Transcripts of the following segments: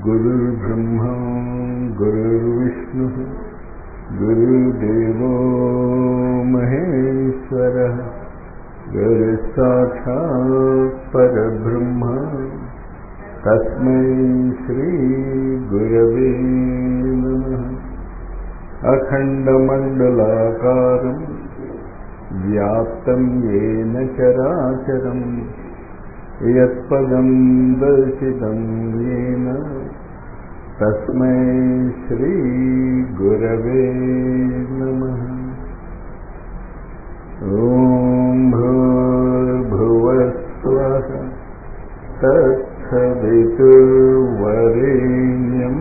गुरुर्ब्रह्मा गुरुर्विष्णुः गुरुदेवो महेश्वरः गुरुसाक्षात् परब्रह्म तस्मै श्रीगुरवे नमः अखण्डमण्डलाकारम् व्याप्तं येन चराचरम् यत्पदं दर्शितं येन तस्मै श्रीगुरवे नमः ॐ भूर्भुवस्वः तत्सवितुर्वरेण्यम्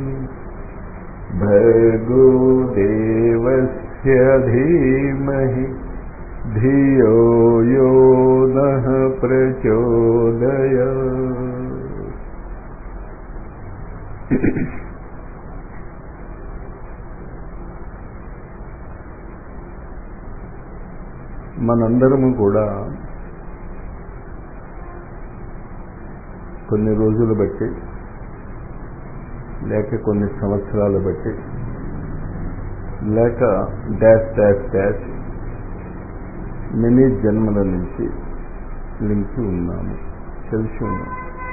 भर्गो देवस्य धीमहि धियो यो नः प्रचोदय మనందరము కూడా కొన్ని రోజులు బట్టి లేక కొన్ని సంవత్సరాలు బట్టి లేక డాష్ డాష్ డాష్ మినీ జన్మల నుంచి లింకి ఉన్నాము తెలిసి ఉన్నాము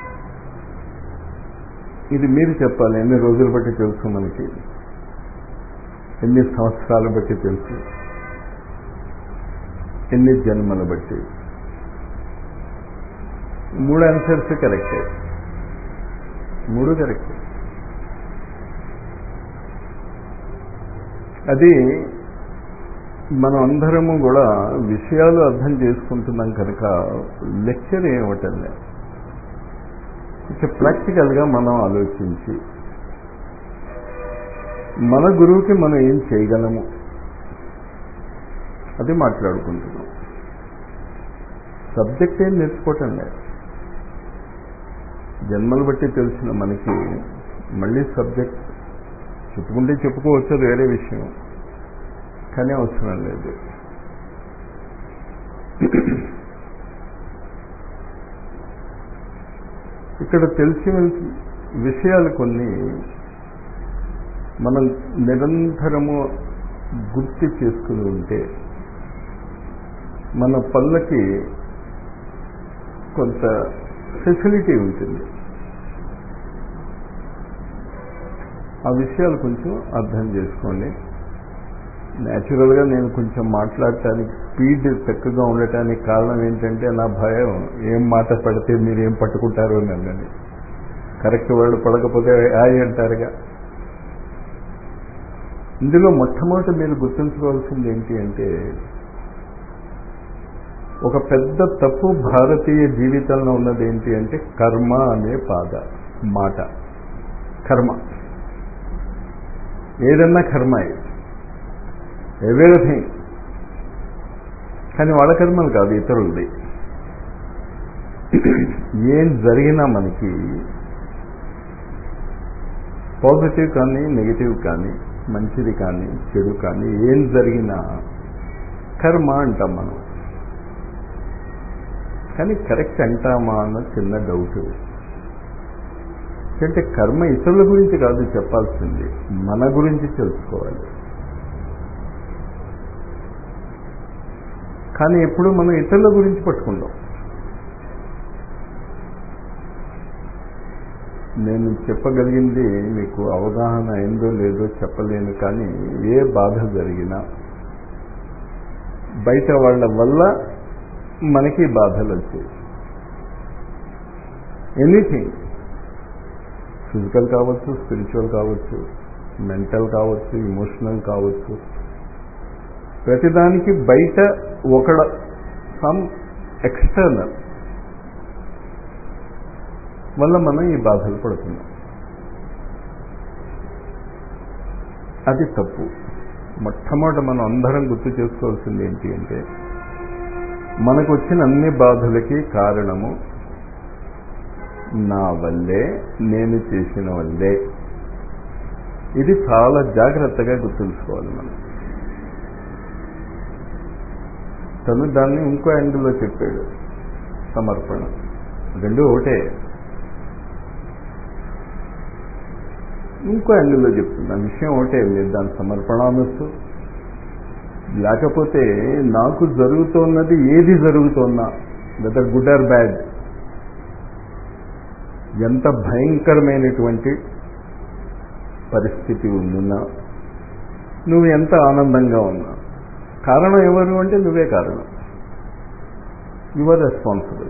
ఇది మీరు చెప్పాలి ఎన్ని రోజులు బట్టి తెలుసు మనకి ఎన్ని సంవత్సరాలు బట్టి తెలుసు ఎన్ని జన్మలు బట్టి మూడు ఆన్సర్స్ కరెక్టే మూడు కరెక్టే అది మనం అందరము కూడా విషయాలు అర్థం చేసుకుంటున్నాం కనుక లెక్చర్ ఏమిటండి ఇక ప్రాక్టికల్గా మనం ఆలోచించి మన గురువుకి మనం ఏం చేయగలము అది మాట్లాడుకుంటున్నాం సబ్జెక్ట్ ఏం నేర్చుకోవటం లేదు జన్మలు బట్టి తెలిసిన మనకి మళ్ళీ సబ్జెక్ట్ చెప్పుకుంటే చెప్పుకోవచ్చు వేరే విషయం కానీ అవసరం లేదు ఇక్కడ తెలిసిన విషయాలు కొన్ని మనం నిరంతరము గుర్తు చేసుకుని ఉంటే మన పళ్ళకి కొంత ఫెసిలిటీ ఉంటుంది ఆ విషయాలు కొంచెం అర్థం చేసుకోండి న్యాచురల్గా నేను కొంచెం మాట్లాడటానికి స్పీడ్ చక్కగా ఉండటానికి కారణం ఏంటంటే నా భయం ఏం మాట పడితే మీరు ఏం పట్టుకుంటారో నన్నని కరెక్ట్ వర్డ్ పడకపోతే ఆయ్ అంటారుగా ఇందులో మొట్టమొదటి మీరు గుర్తుంచుకోవాల్సింది ఏంటి అంటే ఒక పెద్ద తప్పు భారతీయ జీవితంలో ఉన్నది ఏంటి అంటే కర్మ అనే పాద మాట కర్మ ఏదన్నా కర్మ ఎవ్రీథింగ్ కానీ వాళ్ళ కర్మలు కాదు ఇతరులది ఏం జరిగినా మనకి పాజిటివ్ కానీ నెగిటివ్ కానీ మంచిది కానీ చెడు కానీ ఏం జరిగినా కర్మ అంటాం మనం కానీ కరెక్ట్ అంటామా అన్న చిన్న డౌట్ అంటే కర్మ ఇతరుల గురించి కాదు చెప్పాల్సింది మన గురించి తెలుసుకోవాలి కానీ ఎప్పుడు మనం ఇతరుల గురించి పట్టుకుంటాం నేను చెప్పగలిగింది మీకు అవగాహన అయిందో లేదో చెప్పలేను కానీ ఏ బాధ జరిగినా బయట వాళ్ళ వల్ల మనకి బాధలు వచ్చాయి ఎనీథింగ్ ఫిజికల్ కావచ్చు స్పిరిచువల్ కావచ్చు మెంటల్ కావచ్చు ఇమోషనల్ కావచ్చు ప్రతిదానికి బయట ఒకడ సమ్ ఎక్స్టర్నల్ వల్ల మనం ఈ బాధలు పడుతున్నాం అది తప్పు మొట్టమొదట మనం అందరం గుర్తు చేసుకోవాల్సింది ఏంటి అంటే మనకు వచ్చిన అన్ని బాధలకి కారణము నా వల్లే నేను చేసిన వల్లే ఇది చాలా జాగ్రత్తగా గుర్తుంచుకోవాలి మనం తను దాన్ని ఇంకో యాంగిల్లో చెప్పాడు సమర్పణ రెండు ఒకటే ఇంకో యాంగిల్లో చెప్తున్నా విషయం ఒకటే మీరు దాని సమర్పణానస్సు లేకపోతే నాకు జరుగుతున్నది ఏది జరుగుతున్నా వెదర్ గుడ్ ఆర్ బ్యాడ్ ఎంత భయంకరమైనటువంటి పరిస్థితి ఉండున్నా నువ్వు ఎంత ఆనందంగా ఉన్నా కారణం ఎవరు అంటే నువ్వే కారణం యువర్ రెస్పాన్సిబుల్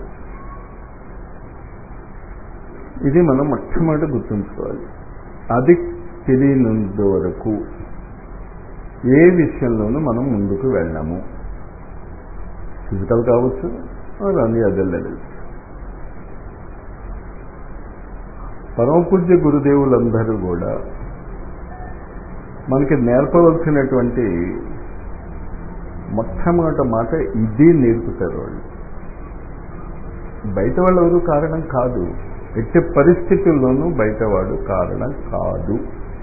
ఇది మనం మొట్టమొదటి గుర్తుంచుకోవాలి అది తెలియనంత వరకు ఏ విషయంలోనూ మనం ముందుకు వెళ్ళాము ఫిజికల్ కావచ్చు అన్ని అదర్ లెవెల్స్ పరమపూజ్య గురుదేవులందరూ కూడా మనకి నేర్పవలసినటువంటి మొట్టమొదటి మాట ఇది నేర్పుతారు వాళ్ళు బయట వాళ్ళు ఎవరు కారణం కాదు ఎట్టి పరిస్థితుల్లోనూ బయటవాడు కారణం కాదు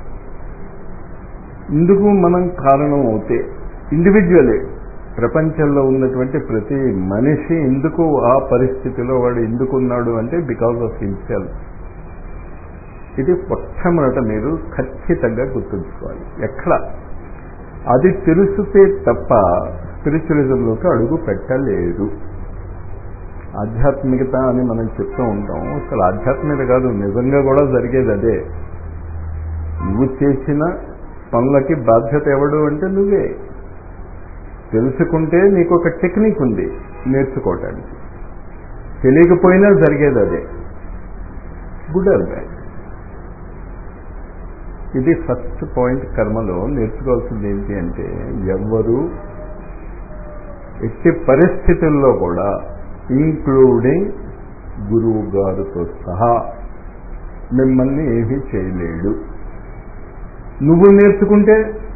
ఇందుకు మనం కారణం అవుతే ఇండివిజువలే ప్రపంచంలో ఉన్నటువంటి ప్రతి మనిషి ఎందుకు ఆ పరిస్థితిలో వాడు ఎందుకున్నాడు అంటే బికాజ్ ఆఫ్ హిమ్సెల్ఫ్ ఇది మొట్టమొదట మీరు ఖచ్చితంగా గుర్తుంచుకోవాలి ఎక్కడ అది తెలిసితే తప్ప స్పిరిచువలిజంలోకి అడుగు పెట్టలేదు ఆధ్యాత్మికత అని మనం చెప్తూ ఉంటాం అసలు ఆధ్యాత్మికత కాదు నిజంగా కూడా జరిగేది అదే నువ్వు చేసిన పనులకి బాధ్యత ఎవడు అంటే నువ్వే తెలుసుకుంటే నీకు ఒక టెక్నిక్ ఉంది నేర్చుకోవటానికి తెలియకపోయినా జరిగేది అదే గుడ్ ఆర్ బ్యాడ్ ఇది ఫస్ట్ పాయింట్ కర్మలో నేర్చుకోవాల్సింది ఏంటి అంటే ఎవ్వరూ ఎట్టి పరిస్థితుల్లో కూడా ఇంక్లూడింగ్ గురువు గారితో సహా మిమ్మల్ని ఏమీ చేయలేడు నువ్వు నేర్చుకుంటే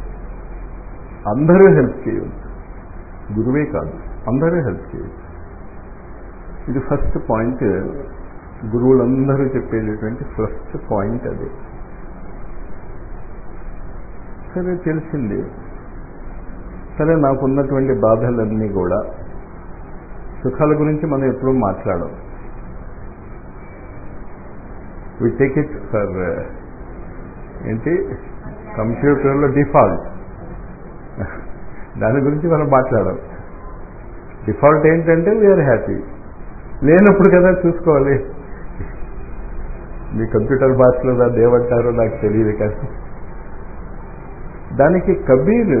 అందరూ హెల్ప్ చేయవచ్చు గురువే కాదు అందరూ హెల్ప్ చేయవచ్చు ఇది ఫస్ట్ పాయింట్ గురువులందరూ చెప్పేటటువంటి ఫస్ట్ పాయింట్ అది సరే తెలిసింది సరే నాకున్నటువంటి బాధలన్నీ కూడా సుఖాల గురించి మనం ఎప్పుడూ మాట్లాడం వి టేక్ ఇట్ ఫర్ ఏంటి కంప్యూటర్లో డిఫాల్ట్ దాని గురించి మనం మాట్లాడం డిఫాల్ట్ ఏంటంటే వీఆర్ హ్యాపీ లేనప్పుడు కదా చూసుకోవాలి మీ కంప్యూటర్ భాషలో దాన్ని ఏమంటారో నాకు తెలియదు కానీ దానికి కబీర్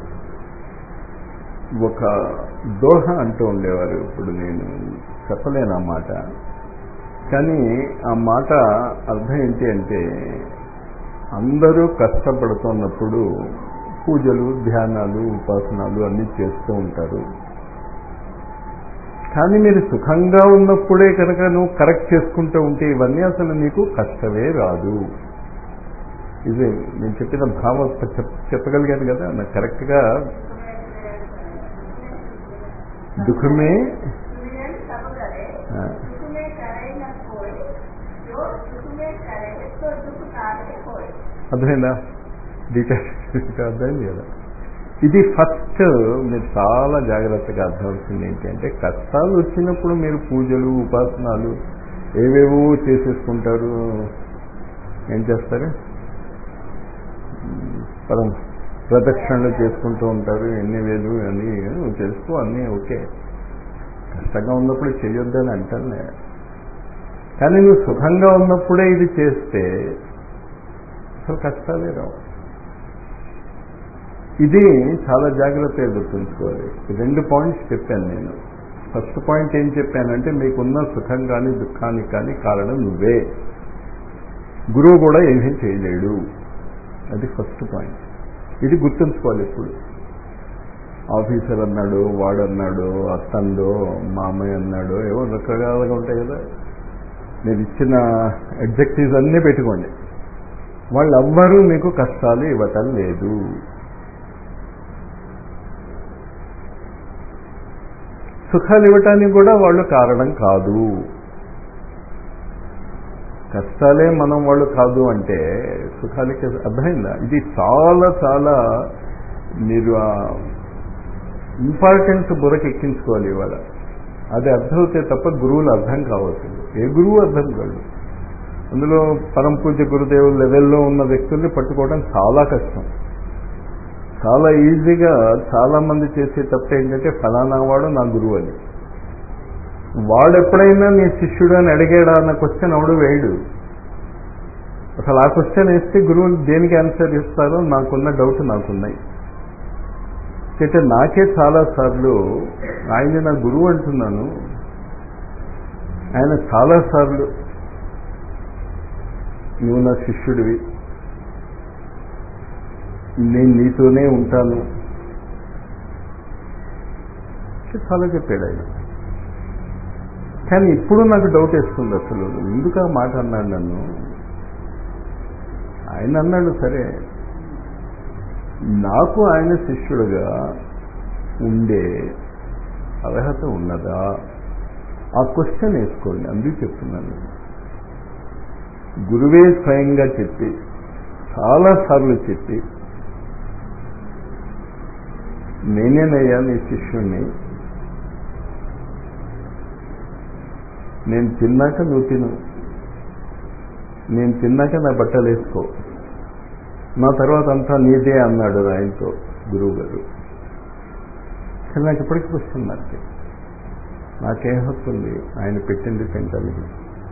ఒక దోహ అంటూ ఉండేవారు ఇప్పుడు నేను చెప్పలేను ఆ మాట కానీ ఆ మాట అర్థం ఏంటి అంటే అందరూ కష్టపడుతున్నప్పుడు పూజలు ధ్యానాలు ఉపాసనాలు అన్నీ చేస్తూ ఉంటారు కానీ మీరు సుఖంగా ఉన్నప్పుడే కనుక నువ్వు కరెక్ట్ చేసుకుంటూ ఉంటే ఇవన్నీ అసలు నీకు కష్టమే రాదు ఇది నేను చెప్పిన భావం చెప్పగలిగాను కదా నాకు కరెక్ట్గా దుఃఖమే అర్థమైందా డీటెయిల్స్ అర్థమైంది కదా ఇది ఫస్ట్ మీరు చాలా జాగ్రత్తగా అర్థమవుతుంది ఏంటంటే కష్టాలు వచ్చినప్పుడు మీరు పూజలు ఉపాసనాలు ఏవేవో చేసేసుకుంటారు ఏం చేస్తారు పదం ప్రదక్షిణలు చేసుకుంటూ ఉంటారు ఎన్ని వేలు అన్నీ చేసుకో అన్నీ ఓకే కష్టంగా ఉన్నప్పుడు చేయొద్దని అంటాను కానీ నువ్వు సుఖంగా ఉన్నప్పుడే ఇది చేస్తే అసలు కష్టాలే రావు ఇది చాలా జాగ్రత్తగా గుర్తుంచుకోవాలి రెండు పాయింట్స్ చెప్పాను నేను ఫస్ట్ పాయింట్ ఏం చెప్పానంటే మీకున్న సుఖం కానీ దుఃఖానికి కానీ కారణం నువ్వే గురువు కూడా ఏమీ చేయలేడు అది ఫస్ట్ పాయింట్ ఇది గుర్తుంచుకోవాలి ఇప్పుడు ఆఫీసర్ అన్నాడు వాడన్నాడు అత్తందో మామయ్య అన్నాడు ఏవో రకరకాలుగా ఉంటాయి కదా మీరు ఇచ్చిన అబ్జెక్టివ్స్ అన్నీ పెట్టుకోండి వాళ్ళెవ్వరూ మీకు కష్టాలు ఇవ్వటం లేదు సుఖాలు ఇవ్వటానికి కూడా వాళ్ళు కారణం కాదు కష్టాలే మనం వాళ్ళు కాదు అంటే సుఖాలకి అర్థమైందా ఇది చాలా చాలా మీరు ఆ ఇంపార్టెన్స్ బుర్రకి ఎక్కించుకోవాలి ఇవాళ అది అర్థమవుతే తప్ప గురువులు అర్థం కావచ్చు ఏ గురువు అర్థం కాదు అందులో పరమ పూజ్య గురుదేవుల లెవెల్లో ఉన్న వ్యక్తుల్ని పట్టుకోవడం చాలా కష్టం చాలా ఈజీగా చాలా మంది చేసే తప్పు ఏంటంటే ఫలానా వాడు నా గురువు అని వాడు ఎప్పుడైనా నీ శిష్యుడు అని అడిగాడా అన్న క్వశ్చన్ ఎవడు వేయడు అసలు ఆ క్వశ్చన్ వేస్తే గురువులు దేనికి ఆన్సర్ ఇస్తారో నాకున్న డౌట్ నాకున్నాయి అంటే నాకే చాలా సార్లు ఆయన నా గురువు అంటున్నాను ఆయన చాలా సార్లు నువ్వు నా శిష్యుడివి నేను నీతోనే ఉంటాను చాలా చెప్పాడు ఆయన కానీ ఇప్పుడు నాకు డౌట్ వేస్తుంది అసలు ఎందుకు ఆ మాట అన్నాడు నన్ను ఆయన అన్నాడు సరే నాకు ఆయన శిష్యుడుగా ఉండే అర్హత ఉన్నదా ఆ క్వశ్చన్ వేసుకోండి అందుకు చెప్తున్నాను గురువే స్వయంగా చెప్పి చాలాసార్లు చెప్పి నేనేనయ్యా నీ శిష్యుణ్ణి నేను తిన్నాక నువ్వు తిను నేను తిన్నాక నా బట్టలు వేసుకో నా తర్వాత అంతా నీదే అన్నాడు ఆయనతో గురువు గారు కానీ నాకు ఇప్పటికీ వస్తుంది నాకు నాకేం హక్కుంది ఆయన పెట్టింది తింటానికి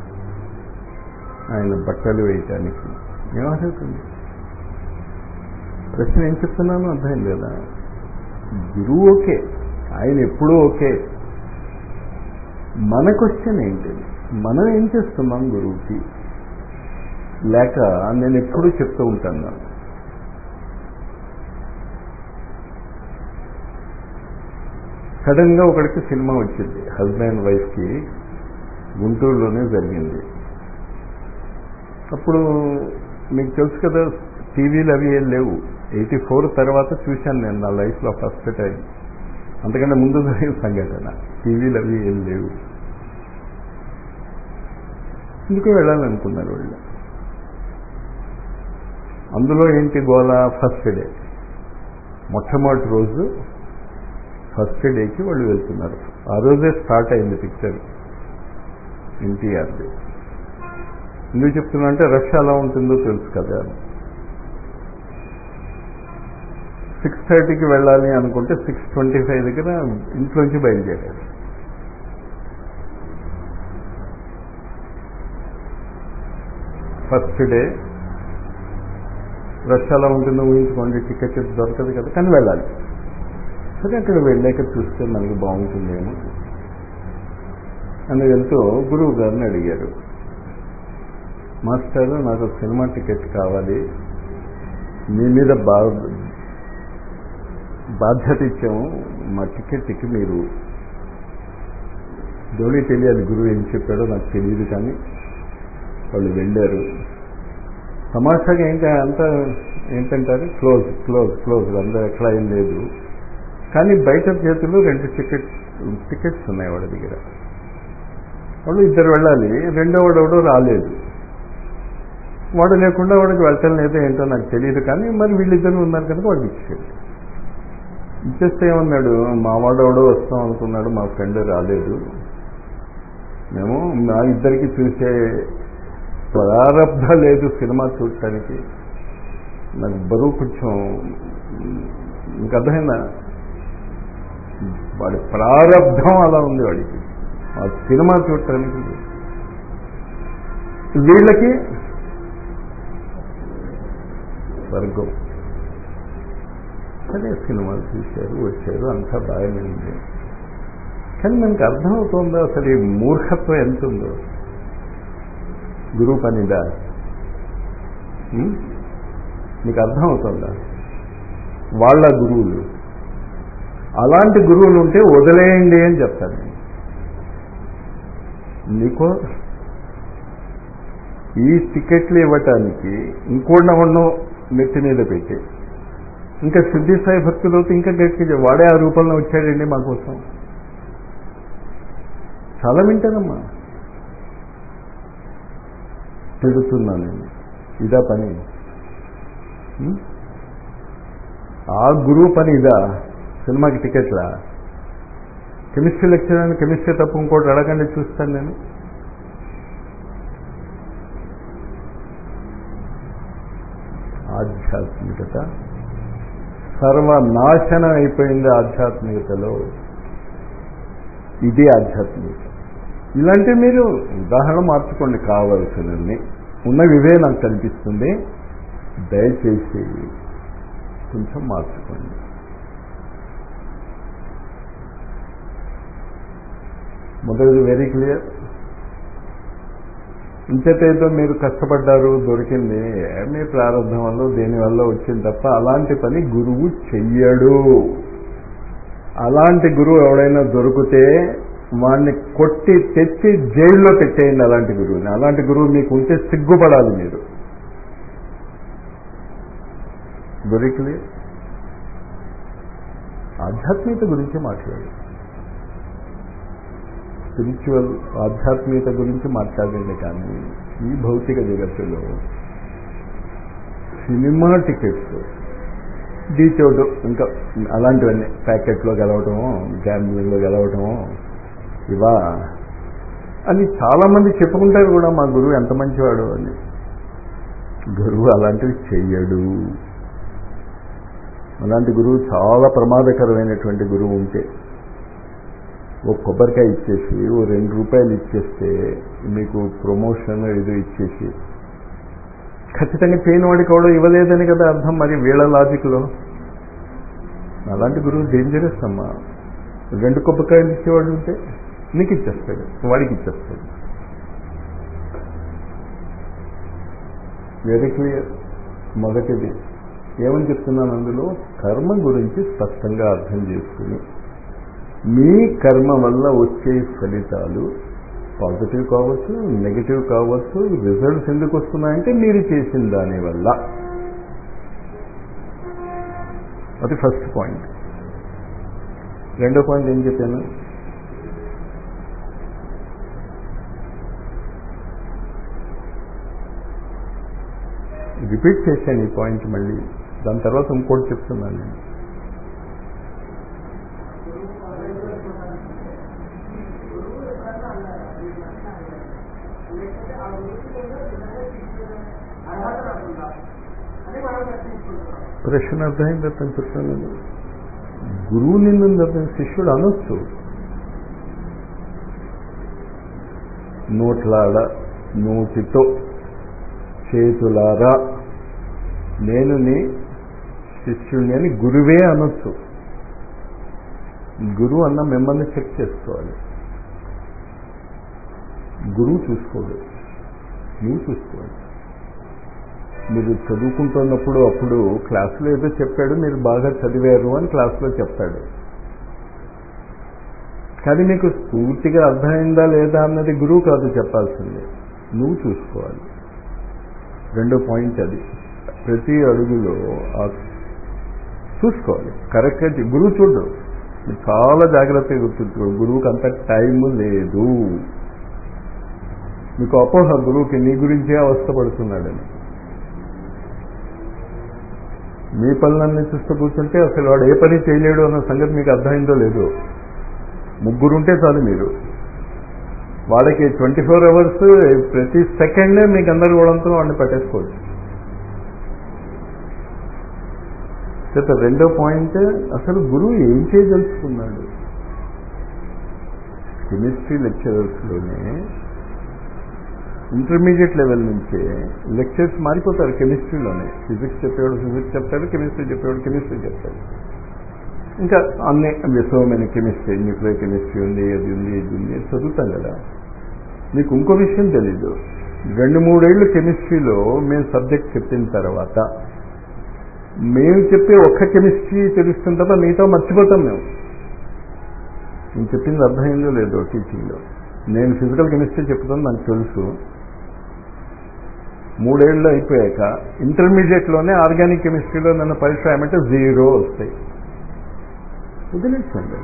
ఆయన బట్టలు వేయటానికి ఏమవుతుంది ప్రశ్న ఏం చెప్తున్నాను అర్థం లేదా గురువు ఓకే ఆయన ఎప్పుడూ ఓకే మన క్వశ్చన్ ఏంటి మనం ఏం చేస్తున్నాం గురువుకి లేక నేను ఎప్పుడూ చెప్తూ ఉంటాను సడన్ గా ఒకడికి సినిమా వచ్చింది హస్బెండ్ వైఫ్ కి గుంటూరులోనే జరిగింది అప్పుడు మీకు తెలుసు కదా టీవీలు అవి ఏం లేవు ఎయిటీ ఫోర్ తర్వాత చూశాను నేను నా లైఫ్లో ఫస్ట్ టైం అంతకంటే ముందు జరిగిన సంఘటన టీవీలు అవి ఏం లేవు ఎందుకు వెళ్ళాలనుకున్నారు వాళ్ళు అందులో ఏంటి గోళ ఫస్ట్ డే మొట్టమొదటి రోజు ఫస్ట్ డేకి వాళ్ళు వెళ్తున్నారు ఆ రోజే స్టార్ట్ అయింది పిక్చర్ ఎన్టీఆర్ది ఎందుకు చెప్తున్నా అంటే రష్ ఎలా ఉంటుందో తెలుసు కదా సిక్స్ థర్టీకి వెళ్ళాలి అనుకుంటే సిక్స్ ట్వంటీ ఫైవ్ దగ్గర ఇంట్లోంచి బయలుదేరారు ఫస్ట్ డే రష్ ఎలా ఉంటుందో ఊహించుకోండి టికెట్ దొరకదు కదా కానీ వెళ్ళాలి సరే అక్కడ వెళ్ళాక చూస్తే మనకి బాగుంటుందేమో అని వెళ్తూ గురువు గారిని అడిగారు మాస్టర్ నాకు సినిమా టికెట్ కావాలి మీ మీద బా బాధ్యత ఇచ్చాము మా టికెట్కి మీరు ధోని తెలియాలి గురువు ఏం చెప్పాడో నాకు తెలియదు కానీ వాళ్ళు వెళ్ళారు తమాషాగా ఏంటి అంతా ఏంటంటారు క్లోజ్ క్లోజ్ క్లోజ్ అందరూ ఎట్లా ఏం లేదు కానీ బయట చేతులు రెండు టికెట్ టికెట్స్ ఉన్నాయి వాడి దగ్గర వాళ్ళు ఇద్దరు వెళ్ళాలి రెండో వాడు ఎవడో రాలేదు వాడు లేకుండా వాడికి వెళ్ళటం లేదో ఏంటో నాకు తెలియదు కానీ మరి వీళ్ళిద్దరు ఉన్నారు కనుక వాడికి ఇచ్చాడు ఇచ్చేస్తే ఏమన్నాడు మా వాడు ఎవడో వస్తాం అనుకున్నాడు మా ఫ్రెండ్ రాలేదు మేము మా ఇద్దరికి చూసే ప్రారంభ లేదు సినిమా చూడటానికి నాకు బరువు కొంచెం మీకు అర్థమైందా వాడి ప్రారంభం అలా ఉంది వాడికి ఆ సినిమా చూడటానికి వీళ్ళకి స్వర్గం సరే సినిమాలు చూశారు వచ్చారు అంతా బాగానే ఉంది కానీ మనకు అర్థమవుతుందో అసలు ఈ మూర్ఖత్వం ఎంత ఉందో గురువు పనిదా మీకు అర్థమవుతుందా వాళ్ళ గురువులు అలాంటి గురువులు ఉంటే వదిలేయండి అని చెప్తాను నేను నీకో ఈ టికెట్లు ఇవ్వటానికి ఇంకోటి నెత్తి మీద పెట్టి ఇంకా సిద్ధి సాయి భక్తులతో ఇంకా గట్టిగా వాడే ఆ రూపంలో వచ్చాడండి మా కోసం చాలా వింటానమ్మా తిడుతున్నాను నేను ఇదా పని ఆ గురువు పని ఇదా సినిమాకి టికెట్లా కెమిస్ట్రీ లెక్చర్ అని కెమిస్ట్రీ తప్ప ఇంకోటి అడగండి చూస్తాను నేను ఆధ్యాత్మికత సర్వనాశనం అయిపోయింది ఆధ్యాత్మికతలో ఇది ఆధ్యాత్మికత ఇలాంటివి మీరు ఉదాహరణ మార్చుకోండి కావాల్సినవి ఉన్నవి ఇవే నాకు కనిపిస్తుంది దయచేసి కొంచెం మార్చుకోండి మొదటిది వెరీ క్లియర్ ఇంచేతేదో మీరు కష్టపడ్డారు దొరికింది మీ ప్రారంభం వల్ల దేనివల్ల వచ్చింది తప్ప అలాంటి పని గురువు చెయ్యడు అలాంటి గురువు ఎవడైనా దొరికితే వాడిని కొట్టి తెచ్చి జైల్లో పెట్టేయండి అలాంటి గురువుని అలాంటి గురువు మీకు ఉంటే సిగ్గుపడాలి మీరు దొరికిలే ఆధ్యాత్మికత గురించి మాట్లాడు స్పిరిచువల్ ఆధ్యాత్మికత గురించి మాట్లాడండి కానీ ఈ భౌతిక జగత్తులో సినిమా టికెట్స్ డీచోడు ఇంకా అలాంటివన్నీ ప్యాకెట్లో గెలవటము గ్యాంబ్లింగ్లో గెలవటము ఇవా అని చాలామంది చెప్పుకుంటారు కూడా మా గురువు ఎంత మంచివాడు అని గురువు అలాంటివి చెయ్యడు అలాంటి గురువు చాలా ప్రమాదకరమైనటువంటి గురువు ఉంటే ఓ కొబ్బరికాయ ఇచ్చేసి ఓ రెండు రూపాయలు ఇచ్చేస్తే మీకు ప్రమోషన్ ఏదో ఇచ్చేసి ఖచ్చితంగా చేయని వాడికి కూడా ఇవ్వలేదని కదా అర్థం మరి వీళ్ళ లాజిక్లో అలాంటి గురువు డేంజరస్ అమ్మా రెండు కొబ్బరికాయలు ఇచ్చేవాడు ఉంటే నీకు ఇచ్చేస్తాడు వాడికి ఇచ్చేస్తాడు వెరీ క్లియర్ మొదటిది ఏమని చెప్తున్నాను అందులో కర్మ గురించి స్పష్టంగా అర్థం చేసుకుని మీ కర్మ వల్ల వచ్చే ఫలితాలు పాజిటివ్ కావచ్చు నెగిటివ్ కావచ్చు రిజల్ట్స్ ఎందుకు వస్తున్నాయంటే మీరు చేసిన దానివల్ల అది ఫస్ట్ పాయింట్ రెండో పాయింట్ ఏం చెప్పాను రిపీట్ చేశాను ఈ పాయింట్ మళ్ళీ దాని తర్వాత ఇంకోటి చెప్తున్నాను నేను ప్రశ్న అర్థమైంది అర్థం చెప్తాను గురువు నిన్ను అర్థం శిష్యుడు అనొచ్చు నోట్లాడ నోటితో చేతులారా నేను నీ శిష్యుడిని అని గురువే అనొచ్చు గురువు అన్న మిమ్మల్ని చెక్ చేసుకోవాలి గురువు చూసుకోడు నువ్వు చూసుకోవాలి మీరు చదువుకుంటున్నప్పుడు అప్పుడు క్లాసులో ఏదో చెప్పాడు మీరు బాగా చదివారు అని క్లాసులో చెప్తాడు కానీ మీకు పూర్తిగా అర్థమైందా లేదా అన్నది గురువు కాదు చెప్పాల్సింది నువ్వు చూసుకోవాలి రెండో పాయింట్ అది ప్రతి అడుగులో చూసుకోవాలి కరెక్ట్గా గురువు చూడు చాలా జాగ్రత్తగా గుర్తుంచుకో గురువుకి అంత టైం లేదు మీకు అపోహ గురువుకి నీ గురించే అవస్థపడుతున్నాడని మీ పనులన్నీ చూస్తూ కూర్చుంటే అసలు వాడు ఏ పని చేయలేడు అన్న సంగతి మీకు అర్థమైందో లేదో ముగ్గురుంటే చాలు మీరు వాళ్ళకి ట్వంటీ ఫోర్ అవర్స్ ప్రతి సెకండే మీ గందరగోళంతో వాడిని పట్టేసుకోవచ్చు చేత రెండో పాయింట్ అసలు గురువు ఏం చేయదలుచుకున్నాడు కెమిస్ట్రీ లెక్చరర్స్లోనే ఇంటర్మీడియట్ లెవెల్ నుంచే లెక్చర్స్ మారిపోతారు కెమిస్ట్రీలోనే ఫిజిక్స్ చెప్పేవాడు ఫిజిక్స్ చెప్తాడు కెమిస్ట్రీ చెప్పేవాడు కెమిస్ట్రీ చెప్తాడు ఇంకా అన్ని విశ్వమైన కెమిస్ట్రీ న్యూక్లియర్ కెమిస్ట్రీ ఉంది అది ఉంది ఇది ఉంది చదువుతాం కదా మీకు ఇంకో విషయం తెలీదు రెండు మూడేళ్లు కెమిస్ట్రీలో మేము సబ్జెక్ట్ చెప్పిన తర్వాత మేము చెప్పే ఒక్క కెమిస్ట్రీ తెలుస్తున్న తర్వాత మిగతా మర్చిపోతాం మేము నేను చెప్పింది అర్థమైందో లేదో టీచింగ్లో నేను ఫిజికల్ కెమిస్ట్రీ చెప్తాను నాకు తెలుసు మూడేళ్ళు అయిపోయాక ఇంటర్మీడియట్లోనే ఆర్గానిక్ కెమిస్ట్రీలో నన్ను పరీక్ష ఏమంటే జీరో వస్తాయి వదిలేసండి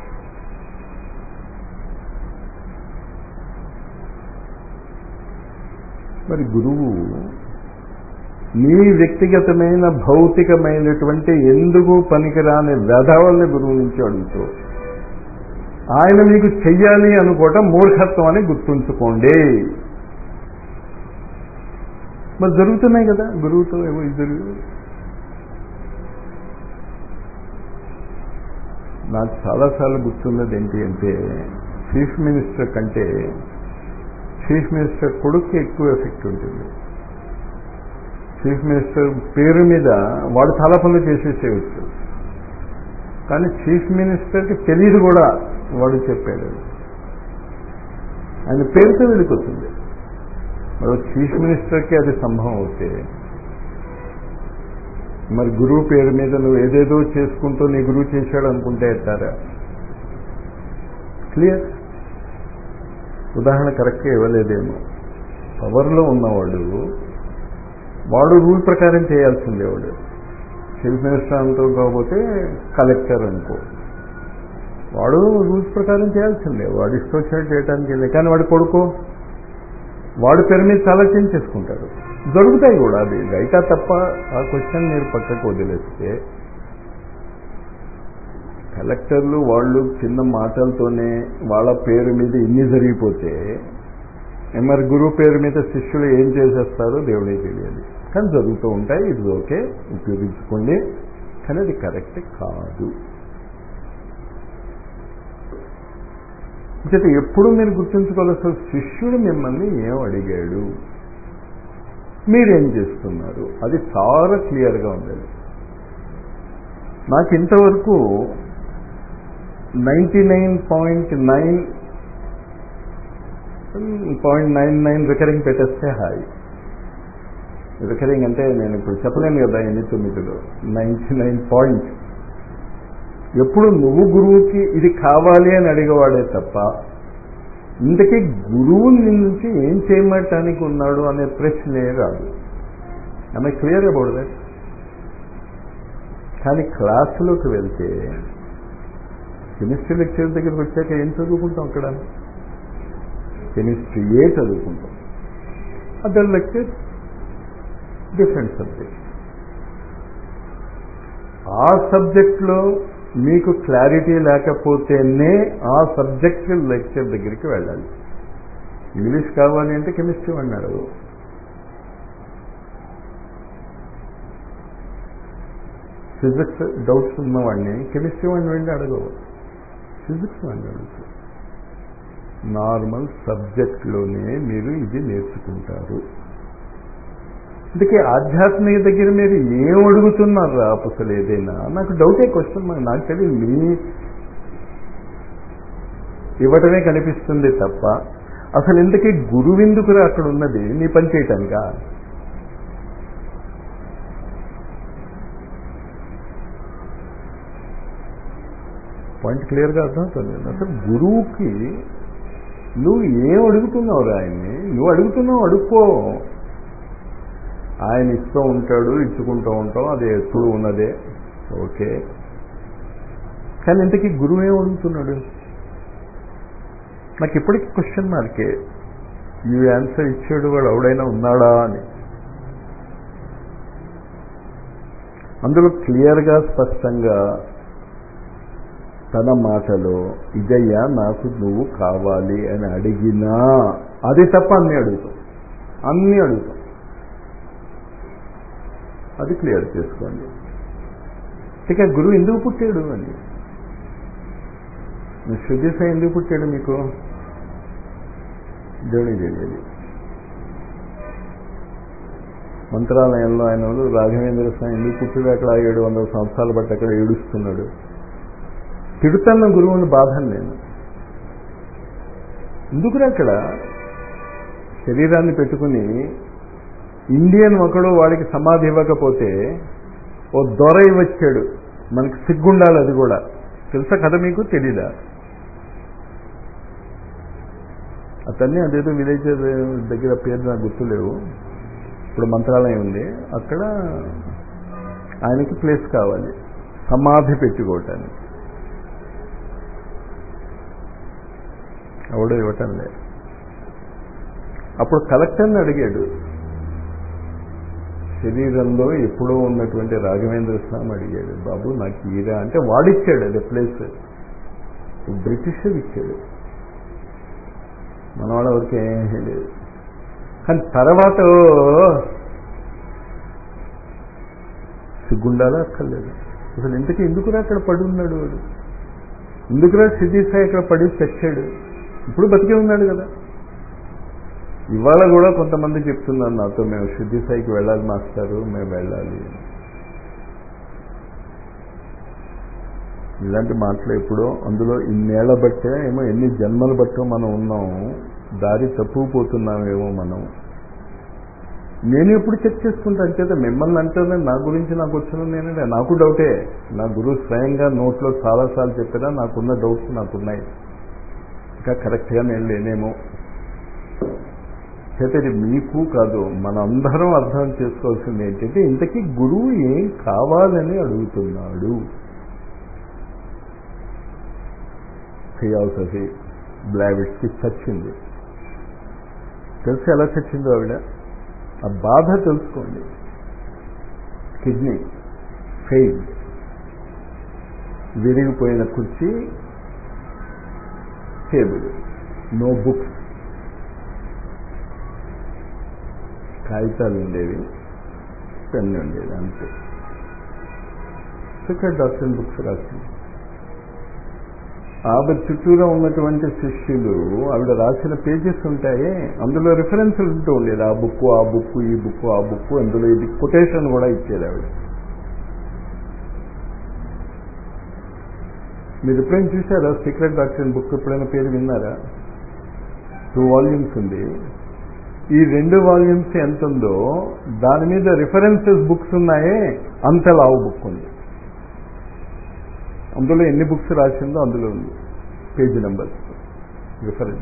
మరి గురువు నీ వ్యక్తిగతమైన భౌతికమైనటువంటి ఎందుకు పనికిరాని వ్యధవల్ని గురువు నుంచి అడుగుతూ ఆయన మీకు చెయ్యాలి అనుకోవటం మూర్ఖత్వం అని గుర్తుంచుకోండి మరి జరుగుతున్నాయి కదా గురువుతో ఏమో ఇద్దరు నాకు చాలాసార్లు గుర్తున్నది ఏంటి అంటే చీఫ్ మినిస్టర్ కంటే చీఫ్ మినిస్టర్ కొడుకు ఎక్కువ ఎఫెక్ట్ ఉంటుంది చీఫ్ మినిస్టర్ పేరు మీద వాడు చాలా పనులు చేసేసేయచ్చు కానీ చీఫ్ మినిస్టర్కి తెలియదు కూడా వాడు చెప్పాడు ఆయన పేరుతో వెళ్ళిపోతుంది మరి చీఫ్ మినిస్టర్కి అది సంభవం అవుతే మరి గురువు పేరు మీద నువ్వు ఏదేదో చేసుకుంటూ నీ గురువు చేశాడు అనుకుంటే ఎట్టారా క్లియర్ ఉదాహరణ కరెక్ట్గా ఇవ్వలేదేమో పవర్లో ఉన్నవాడు వాడు రూల్ ప్రకారం చేయాల్సిందే వాడు చీఫ్ మినిస్టర్ అంటూ కాకపోతే కలెక్టర్ అనుకో వాడు రూల్స్ ప్రకారం చేయాల్సిందే వాడు ఇష్టం వచ్చినట్టు చేయడానికి వెళ్ళే కానీ వాడు కొడుకో వాడు పేరు మీద చాలా చేంజ్ చేసుకుంటాడు జరుగుతాయి కూడా అది రైటా తప్ప ఆ క్వశ్చన్ మీరు పక్కకు వదిలేస్తే కలెక్టర్లు వాళ్ళు చిన్న మాటలతోనే వాళ్ళ పేరు మీద ఇన్ని జరిగిపోతే మరి గురువు పేరు మీద శిష్యులు ఏం చేసేస్తారో దేవుడే తెలియాలి కానీ జరుగుతూ ఉంటాయి ఇది ఓకే ఉపయోగించుకోండి కానీ అది కరెక్ట్ కాదు చేత ఎప్పుడు మీరు గుర్తుంచుకోవాల్సిన శిష్యుడు మిమ్మల్ని ఏం అడిగాడు మీరేం చేస్తున్నారు అది చాలా క్లియర్గా ఉండాలి నాకు ఇంతవరకు ninety nine point nine point nine nine recurring పెట్టేస్తే హాయ్ రికరింగ్ అంటే నేను ఇప్పుడు చెప్పలేను కదా ఎన్ని తొమ్మిదిలో నైంటీ నైన్ పాయింట్ ఎప్పుడు నువ్వు గురువుకి ఇది కావాలి అని అడిగేవాడే తప్ప ఇంతకీ గురువు నుంచి ఏం చేయమటానికి ఉన్నాడు అనే ప్రశ్నే రాదు ఆమె క్లియర్ అబౌట్ దట్ కానీ క్లాసులోకి వెళ్తే కెమిస్ట్రీ లెక్చర్ దగ్గరికి వచ్చాక ఏం చదువుకుంటాం అక్కడ కెమిస్ట్రీయే చదువుకుంటాం అదర్ లెక్చర్ డిఫరెంట్ సబ్జెక్ట్ ఆ సబ్జెక్ట్లో మీకు క్లారిటీ లేకపోతేనే ఆ సబ్జెక్ట్ లెక్చర్ దగ్గరికి వెళ్ళాలి ఇంగ్లీష్ కావాలి అంటే కెమిస్ట్రీ అన్నాడు ఫిజిక్స్ డౌట్స్ ఉన్నవాడిని కెమిస్ట్రీ వాడిని వెళ్ళి అడగవు ఫిజిక్స్ వాడిని అడుగుతారు నార్మల్ సబ్జెక్ట్లోనే మీరు ఇది నేర్చుకుంటారు అందుకే ఆధ్యాత్మిక దగ్గర మీరు ఏం అడుగుతున్నారు అసలు ఏదైనా నాకు డౌటే క్వశ్చన్ నాకు తెలియదు మీ ఇవ్వటమే కనిపిస్తుంది తప్ప అసలు ఇంతకీ గురువెందుకురా అక్కడ ఉన్నది నీ పని చేయటానికా పాయింట్ క్లియర్గా అర్థమవుతుంది అసలు గురువుకి నువ్వు ఏం అడుగుతున్నావు ఆయన్ని నువ్వు అడుగుతున్నావు అడుక్కో ఆయన ఇస్తూ ఉంటాడు ఇచ్చుకుంటూ ఉంటాం అది ఎప్పుడు ఉన్నదే ఓకే కానీ ఇంతకీ గురువు ఏం అడుగుతున్నాడు నాకు ఇప్పటికీ క్వశ్చన్ మార్కే ఈ ఆన్సర్ ఇచ్చాడు వాడు ఎవడైనా ఉన్నాడా అని అందులో క్లియర్గా స్పష్టంగా తన మాటలో ఇదయ్యా నాకు నువ్వు కావాలి అని అడిగినా అది తప్ప అన్నీ అడుగుతాం అన్నీ అడుగుతాం అది క్లియర్ చేసుకోండి ఇక గురువు ఎందుకు పుట్టాడు అని శుద్ధిస ఎందుకు పుట్టాడు మీకు దేవుడికి తెలియదు మంత్రాలయంలో ఆయన వాళ్ళు రాఘవేంద్ర స్వామి ఎందుకు పుట్టాడు అక్కడ ఏడు వందల సంవత్సరాలు బట్టి అక్కడ ఏడుస్తున్నాడు తిడుతున్న గురువుని బాధను నేను ఎందుకురా అక్కడ శరీరాన్ని పెట్టుకుని ఇండియన్ ఒకడు వాడికి సమాధి ఇవ్వకపోతే ఓ దొర ఇవ్వచ్చాడు మనకి సిగ్గుండాలి అది కూడా తెలుసా కథ మీకు తెలీదా అతన్ని అదేదో విలేజ్ దగ్గర పేరు నాకు గుర్తులేవు ఇప్పుడు మంత్రాలయం ఉంది అక్కడ ఆయనకి ప్లేస్ కావాలి సమాధి పెట్టుకోవటానికి ఎవడో ఇవ్వటం లేదు అప్పుడు కలెక్టర్ని అడిగాడు శరీరంలో ఎప్పుడో ఉన్నటువంటి రాఘవేంద్ర స్వామి అడిగాడు బాబు నాకు ఈరా అంటే వాడిచ్చాడు అది ప్లేస్ బ్రిటిషర్ ఇచ్చాడు మన వాళ్ళ వరకు ఏమీ లేదు కానీ తర్వాత సిగ్గుండాలా అక్కర్లేదు అసలు ఇంతకీ ఎందుకురా అక్కడ పడి ఉన్నాడు వాడు ఎందుకురా సిద్ధి సాయి అక్కడ పడి చచ్చాడు ఇప్పుడు బతికే ఉన్నాడు కదా ఇవాళ కూడా కొంతమంది చెప్తున్నారు నాతో మేము సిద్ధి సాయికి వెళ్ళాలి మాస్టారు మేము వెళ్ళాలి ఇలాంటి మాటలు ఎప్పుడో అందులో ఇన్నేళ్ల బట్టే ఏమో ఎన్ని జన్మలు బట్టో మనం ఉన్నాము దారి తప్పుకుపోతున్నామేమో మనం నేను ఎప్పుడు చెక్ చేసుకుంటా అంచేత మిమ్మల్ని అంటేనే నా గురించి నాకు వచ్చిన నేనంటే నాకు డౌటే నా గురువు స్వయంగా నోట్లో చాలాసార్లు చెప్పినా నాకున్న డౌట్స్ నాకున్నాయి ఇంకా కరెక్ట్గా నేను లేనేమో చేత ఇది మీకు కాదు మనందరం అర్థం చేసుకోవాల్సింది ఏంటంటే ఇంతకీ గురువు ఏం కావాలని అడుగుతున్నాడు థియాసఫీ బ్లావిట్స్కి చచ్చింది తెలిసి ఎలా చచ్చిందో ఆవిడ ఆ బాధ తెలుసుకోండి కిడ్నీ ఫెయిల్ విరిగిపోయిన కుర్చీ టేబుల్ నో బుక్స్ కాగితాలు ఉండేవి పెన్ను ఉండేది అంతే ఇక్కడ డాక్టర్ బుక్స్ రాసింది ఆవిడ చుట్టూరా ఉన్నటువంటి శిష్యులు ఆవిడ రాసిన పేజెస్ ఉంటాయి అందులో రిఫరెన్స్లు ఉంటూ ఉండేది ఆ బుక్ ఆ బుక్ ఈ బుక్ ఆ బుక్ అందులో ఇది కొటేషన్ కూడా ఇచ్చేది ఆవిడ మీరు ఎప్పుడైనా చూసారా సీక్రెట్ డాక్టర్ బుక్ ఎప్పుడైనా పేరు విన్నారా టూ వాల్యూమ్స్ ఉంది ఈ రెండు వాల్యూమ్స్ ఎంత ఉందో దాని మీద రిఫరెన్సెస్ బుక్స్ ఉన్నాయే అంత లావు బుక్ ఉంది అందులో ఎన్ని బుక్స్ రాసిందో అందులో ఉంది పేజీ నెంబర్స్ రిఫరెన్స్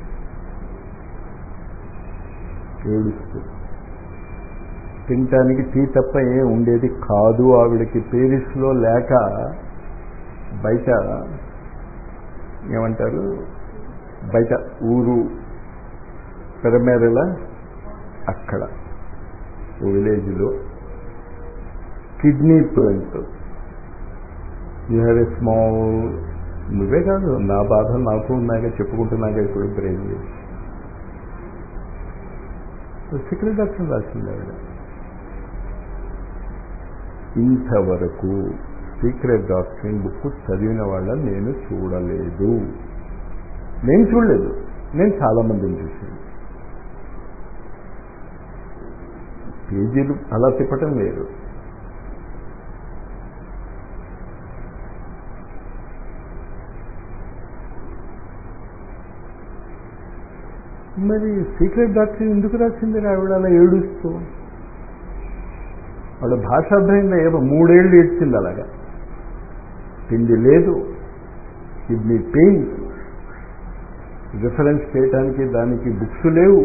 ఏడుస్తూ తినటానికి టీ తప్ప ఏం ఉండేది కాదు ఆవిడకి పేరిస్లో లేక బయట ఏమంటారు బయట ఊరు పెరమేరల అక్కడ విలేజ్లో kidney point you have a small నువ్వే కాదు నా బాధ నాకు ఉన్నాక చెప్పుకుంటున్నాక ఇప్పుడు బ్రెయిన్ సీక్రెట్ డాక్టర్ రాసింది ఆవిడ ఇంతవరకు సీక్రెట్ డాక్టరింగ్ బుక్ చదివిన వాళ్ళని నేను చూడలేదు నేను చూడలేదు నేను చాలా మందిని చూశాను పేజీలు అలా తిప్పటం లేదు మరి సీక్రెట్ డాక్టర్ ఎందుకు రాసింది ఆవిడ అలా ఏడుస్తూ వాళ్ళ భాష అర్థమైందా ఏమో మూడేళ్ళు ఏడ్చింది అలాగా తిండి లేదు కిడ్నీ పెయిన్ రిఫరెన్స్ చేయటానికి దానికి బుక్స్ లేవు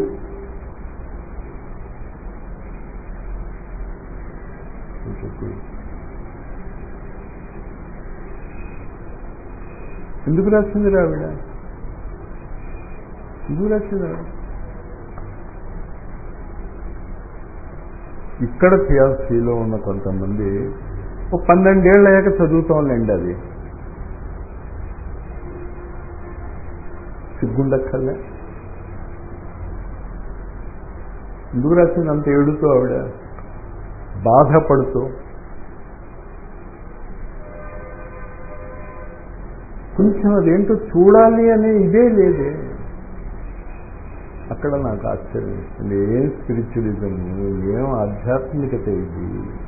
ఎందుకు రాసింది ఆవిడ ఎందుకు రాసింది ఆవిడ ఇక్కడ థియాసీలో ఉన్న కొంతమంది ఒక పన్నెండేళ్ళు అయ్యాక చదువుతాంలేండి అది సిగ్గుండక్కర్లే ఎందుకు రాసింది అంత ఏడుతూ ఆవిడ బాధపడుతూ కొంచెం అదేంటో చూడాలి అనే ఇదే లేదే అక్కడ నాకు ఆశ్చర్యం వేస్తుంది ఏం స్పిరిచువలిజం ఏం ఆధ్యాత్మికత ఇది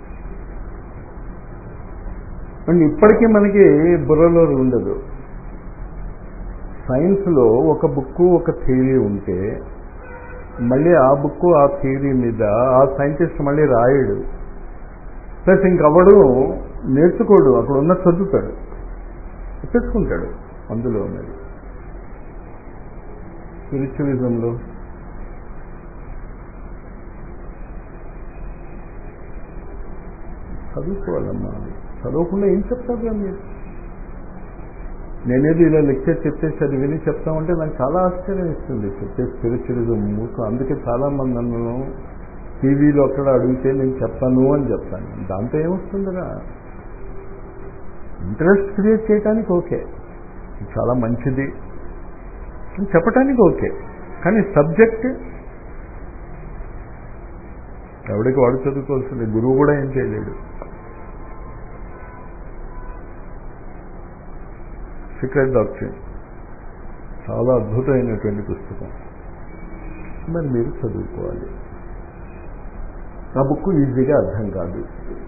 అండ్ ఇప్పటికీ మనకి బుర్రలో ఉండదు సైన్స్లో ఒక బుక్ ఒక థియరీ ఉంటే మళ్ళీ ఆ బుక్ ఆ థియరీ మీద ఆ సైంటిస్ట్ మళ్ళీ రాయడు ప్లస్ ఇంకవడు నేర్చుకోడు అక్కడ ఉన్న చదువుతాడు తెచ్చుకుంటాడు అందులో ఉన్నది స్పిరిచువలిజంలో చదువుకోవాలమ్మా చదవకుండా ఏం చెప్తారు మీరు నేనేది ఇలా లెక్చర్ చెప్తే అది విని చెప్తామంటే నాకు చాలా ఆశ్చర్యం ఇస్తుంది చెప్తే స్పిరిచువలిజం మూకు అందుకే చాలా మంది నన్ను టీవీలో అక్కడ అడిగితే నేను చెప్పను అని చెప్తాను దాంతో ఏమొస్తుందిరా ఇంట్రెస్ట్ క్రియేట్ చేయడానికి ఓకే చాలా మంచిది చెప్పటానికి ఓకే కానీ సబ్జెక్ట్ ఎవడికి వాడు చదువుకోవాల్సింది గురువు కూడా ఏం చేయలేడు సీక్రెట్ డాక్టరీన్ చాలా అద్భుతమైనటువంటి పుస్తకం మరి మీరు చదువుకోవాలి ఆ బుక్ ఈజీగా అర్థం కాదు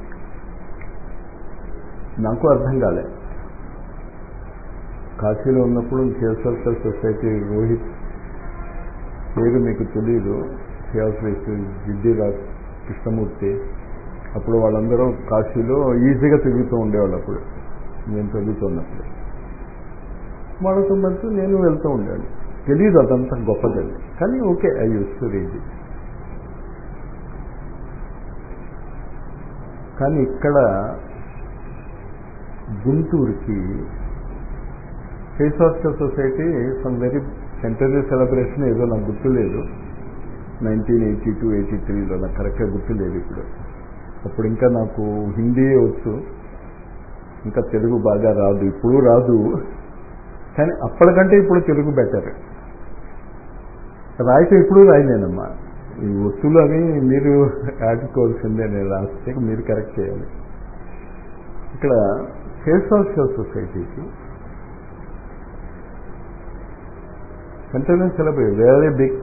నాకు అర్థం కాలే కాశీలో ఉన్నప్పుడు థియోసఫికల్ సొసైటీ రోహిత్ పేరు మీకు తెలియదు థియోసఫిక్ విద్యరాజ్ కృష్ణమూర్తి అప్పుడు వాళ్ళందరూ కాశీలో ఈజీగా తిరుగుతూ ఉండేవాళ్ళు అప్పుడు నేను చదువుతున్నప్పుడు వాళ్ళతో మధ్య నేను వెళ్తూ ఉండాను తెలియదు అదంతా గొప్పదని కానీ okay I use to read it కానీ ఇక్కడ గుంటూరుకి ఫేసాస్కర్ society some very century celebration ఏదో నాకు గుర్తులేదు నైన్టీన్ ఎయిటీ టూ ఎయిటీ త్రీలో నాకు కరెక్ట్గా గుర్తులేదు ఇప్పుడు అప్పుడు ఇంకా నాకు హిందీ వచ్చు ఇంకా తెలుగు బాగా రాదు ఇప్పుడు రాదు కానీ అప్పటికంటే ఇప్పుడు తెలుగు బెటర్ రాయితే ఇప్పుడు రాయలేనమ్మా ఈ ఒత్తులు అవి మీరు ఆడుకోవాల్సిందే నేను రాస్తే మీరు కరెక్ట్ చేయాలి ఇక్కడ ఫేసాస్కర్ సొసైటీకి కంటిన్యూస్ సెలబ్రేట్ వెరీ బిగ్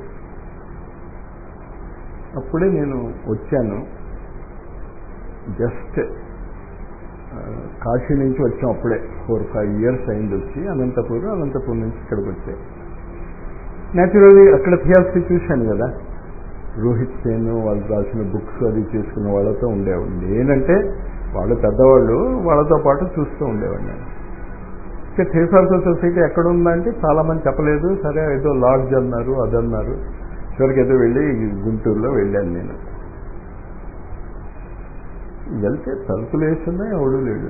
అప్పుడే నేను వచ్చాను జస్ట్ కాశీ నుంచి వచ్చాం అప్పుడే ఫోర్ ఫైవ్ ఇయర్స్ అయింది వచ్చి అనంతపురం అనంతపురం నుంచి ఇక్కడికి వచ్చాయి న్యాచురల్లీ అక్కడ థియాసీ చూశాను కదా రోహిత్ సేన్ వాళ్ళు రాసిన బుక్స్ అది చేసుకున్న వాళ్ళతో ఉండేవాడు నేనంటే వాళ్ళు పెద్దవాళ్ళు వాళ్ళతో పాటు చూస్తూ ఉండేవాడు నేను ఇక థియోసాఫికల్ సొసైటీ ఎక్కడ ఉందంటే చాలా మంది చెప్పలేదు సరే ఏదో లాడ్జ్ అన్నారు అదన్నారు చివరికి ఏదో వెళ్ళి గుంటూరులో వెళ్ళాను నేను వెళ్తే తలుపులు వేస్తున్నా ఎవడు లేడు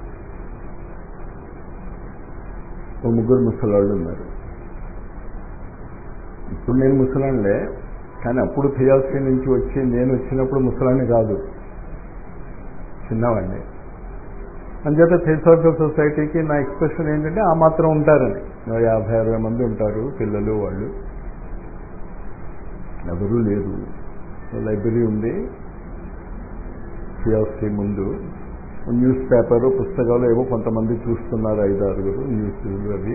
ఓ ముగ్గురు ముసలాళ్ళు ఉన్నారు ఇప్పుడు నేను ముసలాండే కానీ అప్పుడు థియాసీ నుంచి వచ్చి నేను వచ్చినప్పుడు ముసలాన్ని కాదు చిన్నవాడిని అంచేత థియోసాఫికల్ సొసైటీకి నా ఎక్స్ప్రెషన్ ఏంటంటే ఆ మాత్రం ఉంటారని యాభై అరవై మంది ఉంటారు పిల్లలు వాళ్ళు ఎవరూ లేరు లైబ్రరీ ఉంది థియాసీ ముందు న్యూస్ పేపరు పుస్తకాలు ఏవో కొంతమంది చూస్తున్నారు ఐదు ఆరుగురు న్యూస్ అవి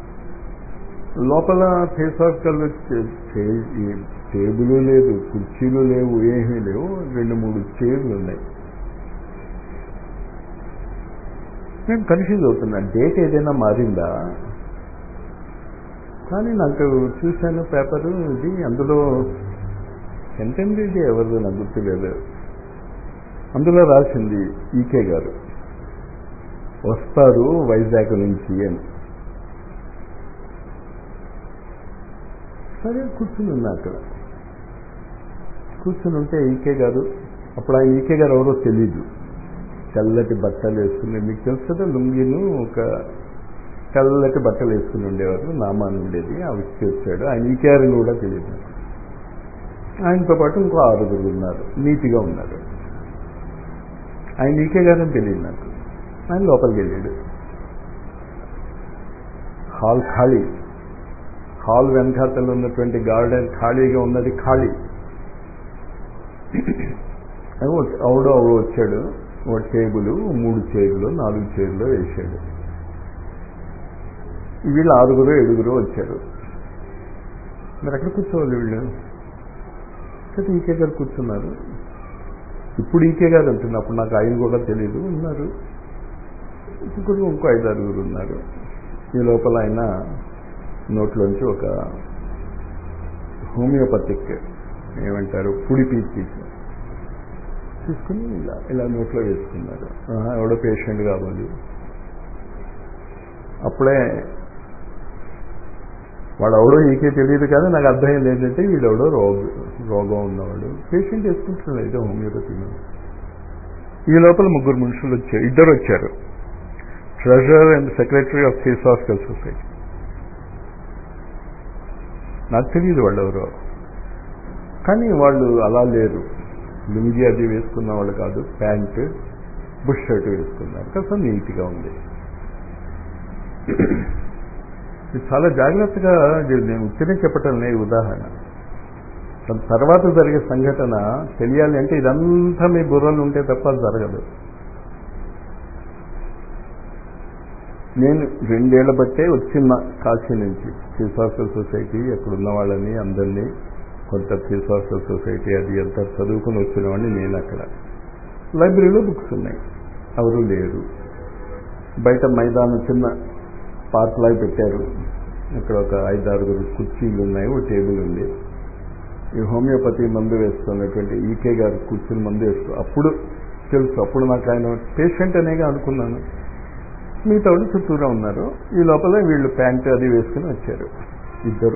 లోపల థియోసాఫికల్ టేబుల్ లేదు కుర్చీలు లేవు ఏమీ లేవు రెండు మూడు చైర్లు ఉన్నాయి నేను కన్ఫ్యూజ్ అవుతున్నా డేట్ ఏదైనా మారిందా కానీ నాకు చూశాను పేపరు ఇది అందులో సెంటెండీ ఎవరిదో నాకు గుర్తులేదు అందులో రాసింది ఈకే గారు వస్తారు వైజాగ్ నుంచి అని సరే కూర్చుని ఉన్నా అక్కడ కూర్చుని ఉంటే ఈకే గారు అప్పుడు ఆయన ఈకే గారు ఎవరో తెలీదు తెల్లటి బట్టలు వేసుకుని మీకు తెలుసు కదా లుంగిను ఒక తెల్లటి బట్టలు వేసుకుని ఉండేవారు నామాన్ ఉండేది ఆ వ్యక్తి వచ్చాడు ఆయన ఈకేఆర్ కూడా తెలియదు ఆయనతో పాటు ఇంకో ఆరుగురు ఉన్నారు నీట్గా ఉన్నారు ఆయన ఈకే గారని తెలియదు నాకు ఆయన లోపలికి వెళ్ళాడు హాల్ ఖాళీ హాల్ వెనకాతలు ఉన్నటువంటి గార్డెన్ ఖాళీగా ఉన్నది ఖాళీ అవుడో అవుడో వచ్చాడు ఒక టేబుల్ మూడు చైర్లు నాలుగు చైర్లు వేసాడు వీళ్ళు ఆరుగురు ఏడుగురు వచ్చారు మరి ఎక్కడ కూర్చోవాలి వీళ్ళు అయితే ఈకే గారు కూర్చున్నారు ఇప్పుడు ఈకే గారు అంటున్నా అప్పుడు నాకు ఆయన కూడా తెలియదు ఉన్నారు ఇంకొకరు ఇంకో ఐదు ఆరుగురు ఉన్నారు ఈ లోపల ఆయన నోట్లోంచి ఒక హోమియోపతిక్ ఏమంటారు పుడి పీచి తీసుకుని ఇలా ఇలా నోట్లో వేసుకున్నారు ఎవడో పేషెంట్ కావాలి అప్పుడే వాడు ఎవడో ఈకే తెలియదు కానీ నాకు అర్థమైంది ఏంటంటే వీడెవడో రోగ రోగం ఉన్నవాడు పేషెంట్ వేసుకుంటున్నాడు ఇదే హోమియోపతి ఈ లోపల ముగ్గురు మనుషులు వచ్చారు ఇద్దరు వచ్చారు treasurer and secretary of Theosophical Society నాకు తెలియదు వాళ్ళు ఎవరో కానీ వాళ్ళు అలా లేరు లుంగి అది వేసుకున్న వాళ్ళు కాదు ప్యాంట్ బుష్ షర్ట్ వేసుకున్నారు కాస్త నీట్గా ఉంది ఇది చాలా జాగ్రత్తగా నేను ఉత్తరే చెప్పటం లే ఉదాహరణ తర్వాత జరిగే సంఘటన తెలియాలి అంటే ఇదంతా మీ బుర్రలు ఉంటే తప్ప జరగదు నేను రెండేళ్ల బట్టే వచ్చిన కాశీ నుంచి ఫిలాసఫల్ సొసైటీ అక్కడ ఉన్న వాళ్ళని అందరినీ కొంత ఫిలాసఫల్ సొసైటీ అది అంతా చదువుకుని వచ్చిన వాడిని నేను అక్కడ లైబ్రరీలో బుక్స్ ఉన్నాయి ఎవరు లేరు బయట మైదానం చిన్న పార్క్ లాగా పెట్టారు ఇక్కడ ఒక ఐదు ఆరుగురు కుర్చీలు ఉన్నాయి ఒక టేబుల్ ఉంది ఈ హోమియోపతి మందు వేస్తున్నటువంటి ఈకే గారు కూర్చుని మందు వేస్తూ అప్పుడు తెలుసు అప్పుడు నాకు ఆయన పేషెంట్ అనేగా అనుకున్నాను మిగతా వాళ్ళు చుట్టూరా ఉన్నారు ఈ లోపల వీళ్ళు ప్యాంట్ అది వేసుకుని వచ్చారు ఇద్దరు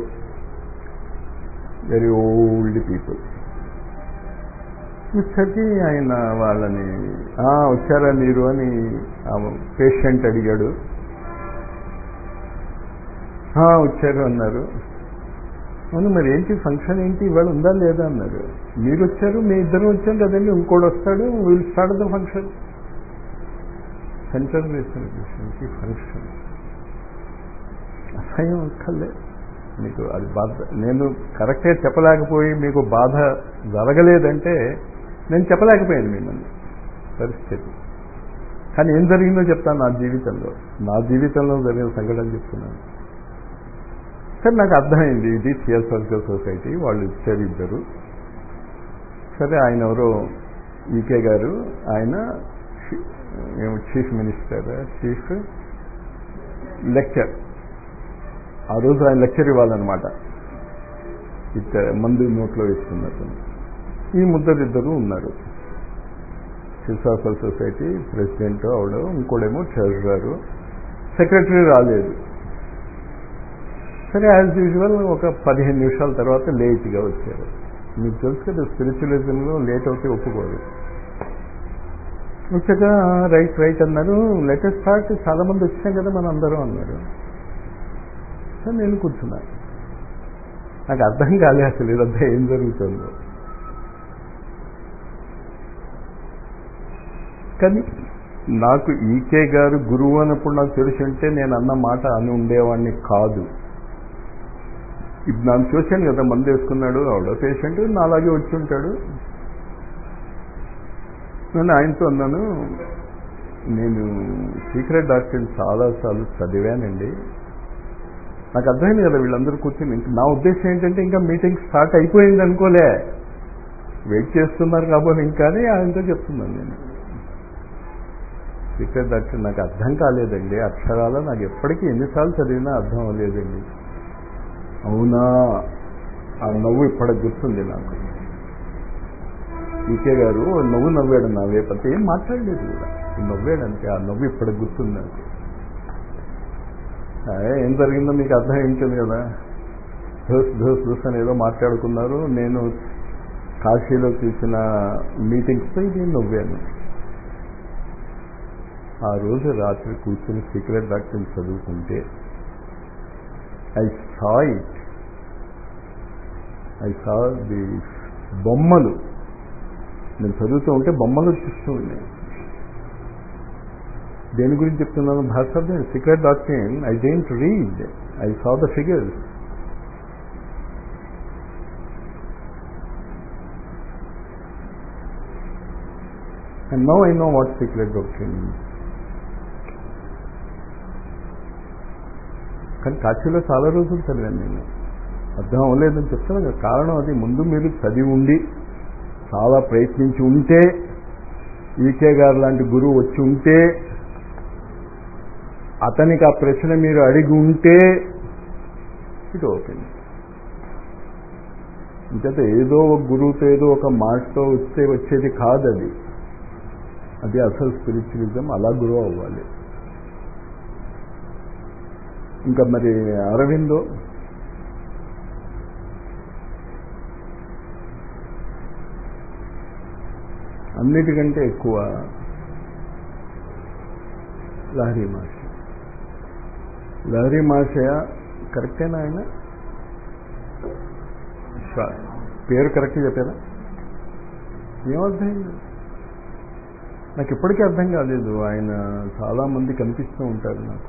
వెరీ ఓల్డ్ పీపుల్ వచ్చేసరికి ఆయన వాళ్ళని "ఆ, వచ్చారా మీరు అని పేషెంట్ అడిగాడు "ఆ, వచ్చారు అన్నారు అవును మరి ఏంటి ఫంక్షన్ ఏంటి ఇవాళ ఉందా లేదా అన్నారు మీరు వచ్చారు మీ ఇద్దరు వచ్చారు కదండి ఇంకోటి వస్తాడు వీళ్ళు స్టార్ట్ ద ఫంక్షన్ సెంటర్ కి ఫంక్షన్ అసహ్యం అక్కర్లే మీకు అది బాధ నేను కరెక్టే చెప్పలేకపోయి మీకు బాధ జరగలేదంటే నేను చెప్పలేకపోయాను మిమ్మల్ని పరిస్థితి కానీ ఏం జరిగిందో చెప్తాను నా జీవితంలో నా జీవితంలో జరిగిన సంఘటన చెప్తున్నాను సరే నాకు అర్థమైంది ఇది సిఎల్ సర్కిల్ సొసైటీ వాళ్ళు ఇచ్చారు ఇద్దరు సరే ఆయన ఎవరో ఈకే గారు ఆయన ఏమో చీఫ్ మినిస్టర్ చీఫ్ లెక్చర్ ఆ రోజు ఆయన లెక్చర్ ఇవ్వాలన్నమాట ఇక్కడ మందు నోట్లో వేసుకున్నట్టు ఈ ముద్దరిద్దరు ఉన్నారు ఫిలాసఫల్ సొసైటీ ప్రెసిడెంట్ ఆవిడ ఇంకోడేమో ట్రెజరర్ సెక్రటరీ రాలేదు సరే యాజ్ యూజువల్ ఒక పదిహేను నిమిషాల తర్వాత లేట్గా వచ్చారు మీకు తెలుసు కదా స్పిరిచువలిజంలో లేట్ అవుతే ఒప్పుకోరు వచ్చాక రైట్ రైట్ అన్నారు లెటర్ స్టార్ట్ చాలా మంది వచ్చాం కదా మన అందరం అన్నారు సరే నేను కూర్చున్నా నాకు అర్థం కాలే అసలు ఇదంతా ఏం జరుగుతుందో కానీ నాకు ఈకే గారు గురువు అన్నప్పుడు నాకు తెలిసి ఉంటే నేను అన్న మాట అని ఉండేవాడిని కాదు ఇప్పుడు నన్ను చూశాను కదా మందు వేసుకున్నాడు ఆవిడ పేషెంట్ నాలాగే వచ్చి ఉంటాడు నేను ఆయనతో అన్నాను నేను సీక్రెట్ డాక్టర్ని చాలాసార్లు చదివానండి నాకు అర్థమైంది కదా వీళ్ళందరూ కూర్చొని ఇంక నా ఉద్దేశం ఏంటంటే ఇంకా మీటింగ్ స్టార్ట్ అయిపోయింది అనుకోలే వెయిట్ చేస్తున్నారు కాబట్టి ఇంకా అని ఆయనతో చెప్తున్నాను నేను సీక్రెట్ డాక్టర్ నాకు అర్థం కాలేదండి అక్షరాలు నాకు ఎప్పటికీ ఎన్నిసార్లు చదివినా అర్థం అవ్వలేదండి అవునా ఆ నవ్వు ఇప్పటికి గుర్తుంది నాకు ఈకే గారు నవ్వు నవ్వాడు నా వేపంతే ఏం మాట్లాడలేదు కూడా నవ్వాడంటే ఆ నవ్వు ఇప్పటికి గుర్తుంది నాకు ఏం జరిగిందో మీకు అర్థం ఏంటుంది కదా ధోస్ ధోస్ ధోస్ అని ఏదో మాట్లాడుకున్నారు నేను కాశీలో చూసిన మీటింగ్స్తో ఇది నవ్వాను ఆ రోజు రాత్రి కూర్చుని సీక్రెట్ డాక్టర్ని చదువుకుంటే I saw it I saw the బొమ్మలు నేను చదువుతూ ఉంటే బొమ్మలు చూస్తూ ఉన్నాయి దేని గురించి చెప్తున్నాను భాష secret doctor I didn't read I saw the figures and no I know what secret doctor కానీ కాశీలో చాలా రోజులు చదివాను నేను అర్థం అవ్వలేదని చెప్తాను కదా కారణం అది ముందు మీరు చదివి ఉండి చాలా ప్రయత్నించి ఉంటే ఈకే గారు లాంటి గురువు వచ్చి ఉంటే అతనికి ఆ ప్రశ్న మీరు అడిగి ఉంటే ఇట్ ఓపెన్ ఇంకైతే ఏదో ఒక గురువుతో ఏదో ఒక మాటతో వస్తే వచ్చేది కాదు అది అది అసలు స్పిరిచువలిజం అలా గురువు అవ్వాలి ఇంకా మరి అరవిందో అన్నిటికంటే ఎక్కువ లహరి మాష లహరి మాషయ కరెక్టేనా ఆయన పేరు కరెక్ట్ చెప్పారా ఏమర్థమైంది నాకు ఇప్పటికీ అర్థం కాలేదు ఆయన చాలా మంది కనిపిస్తూ ఉంటారు నాకు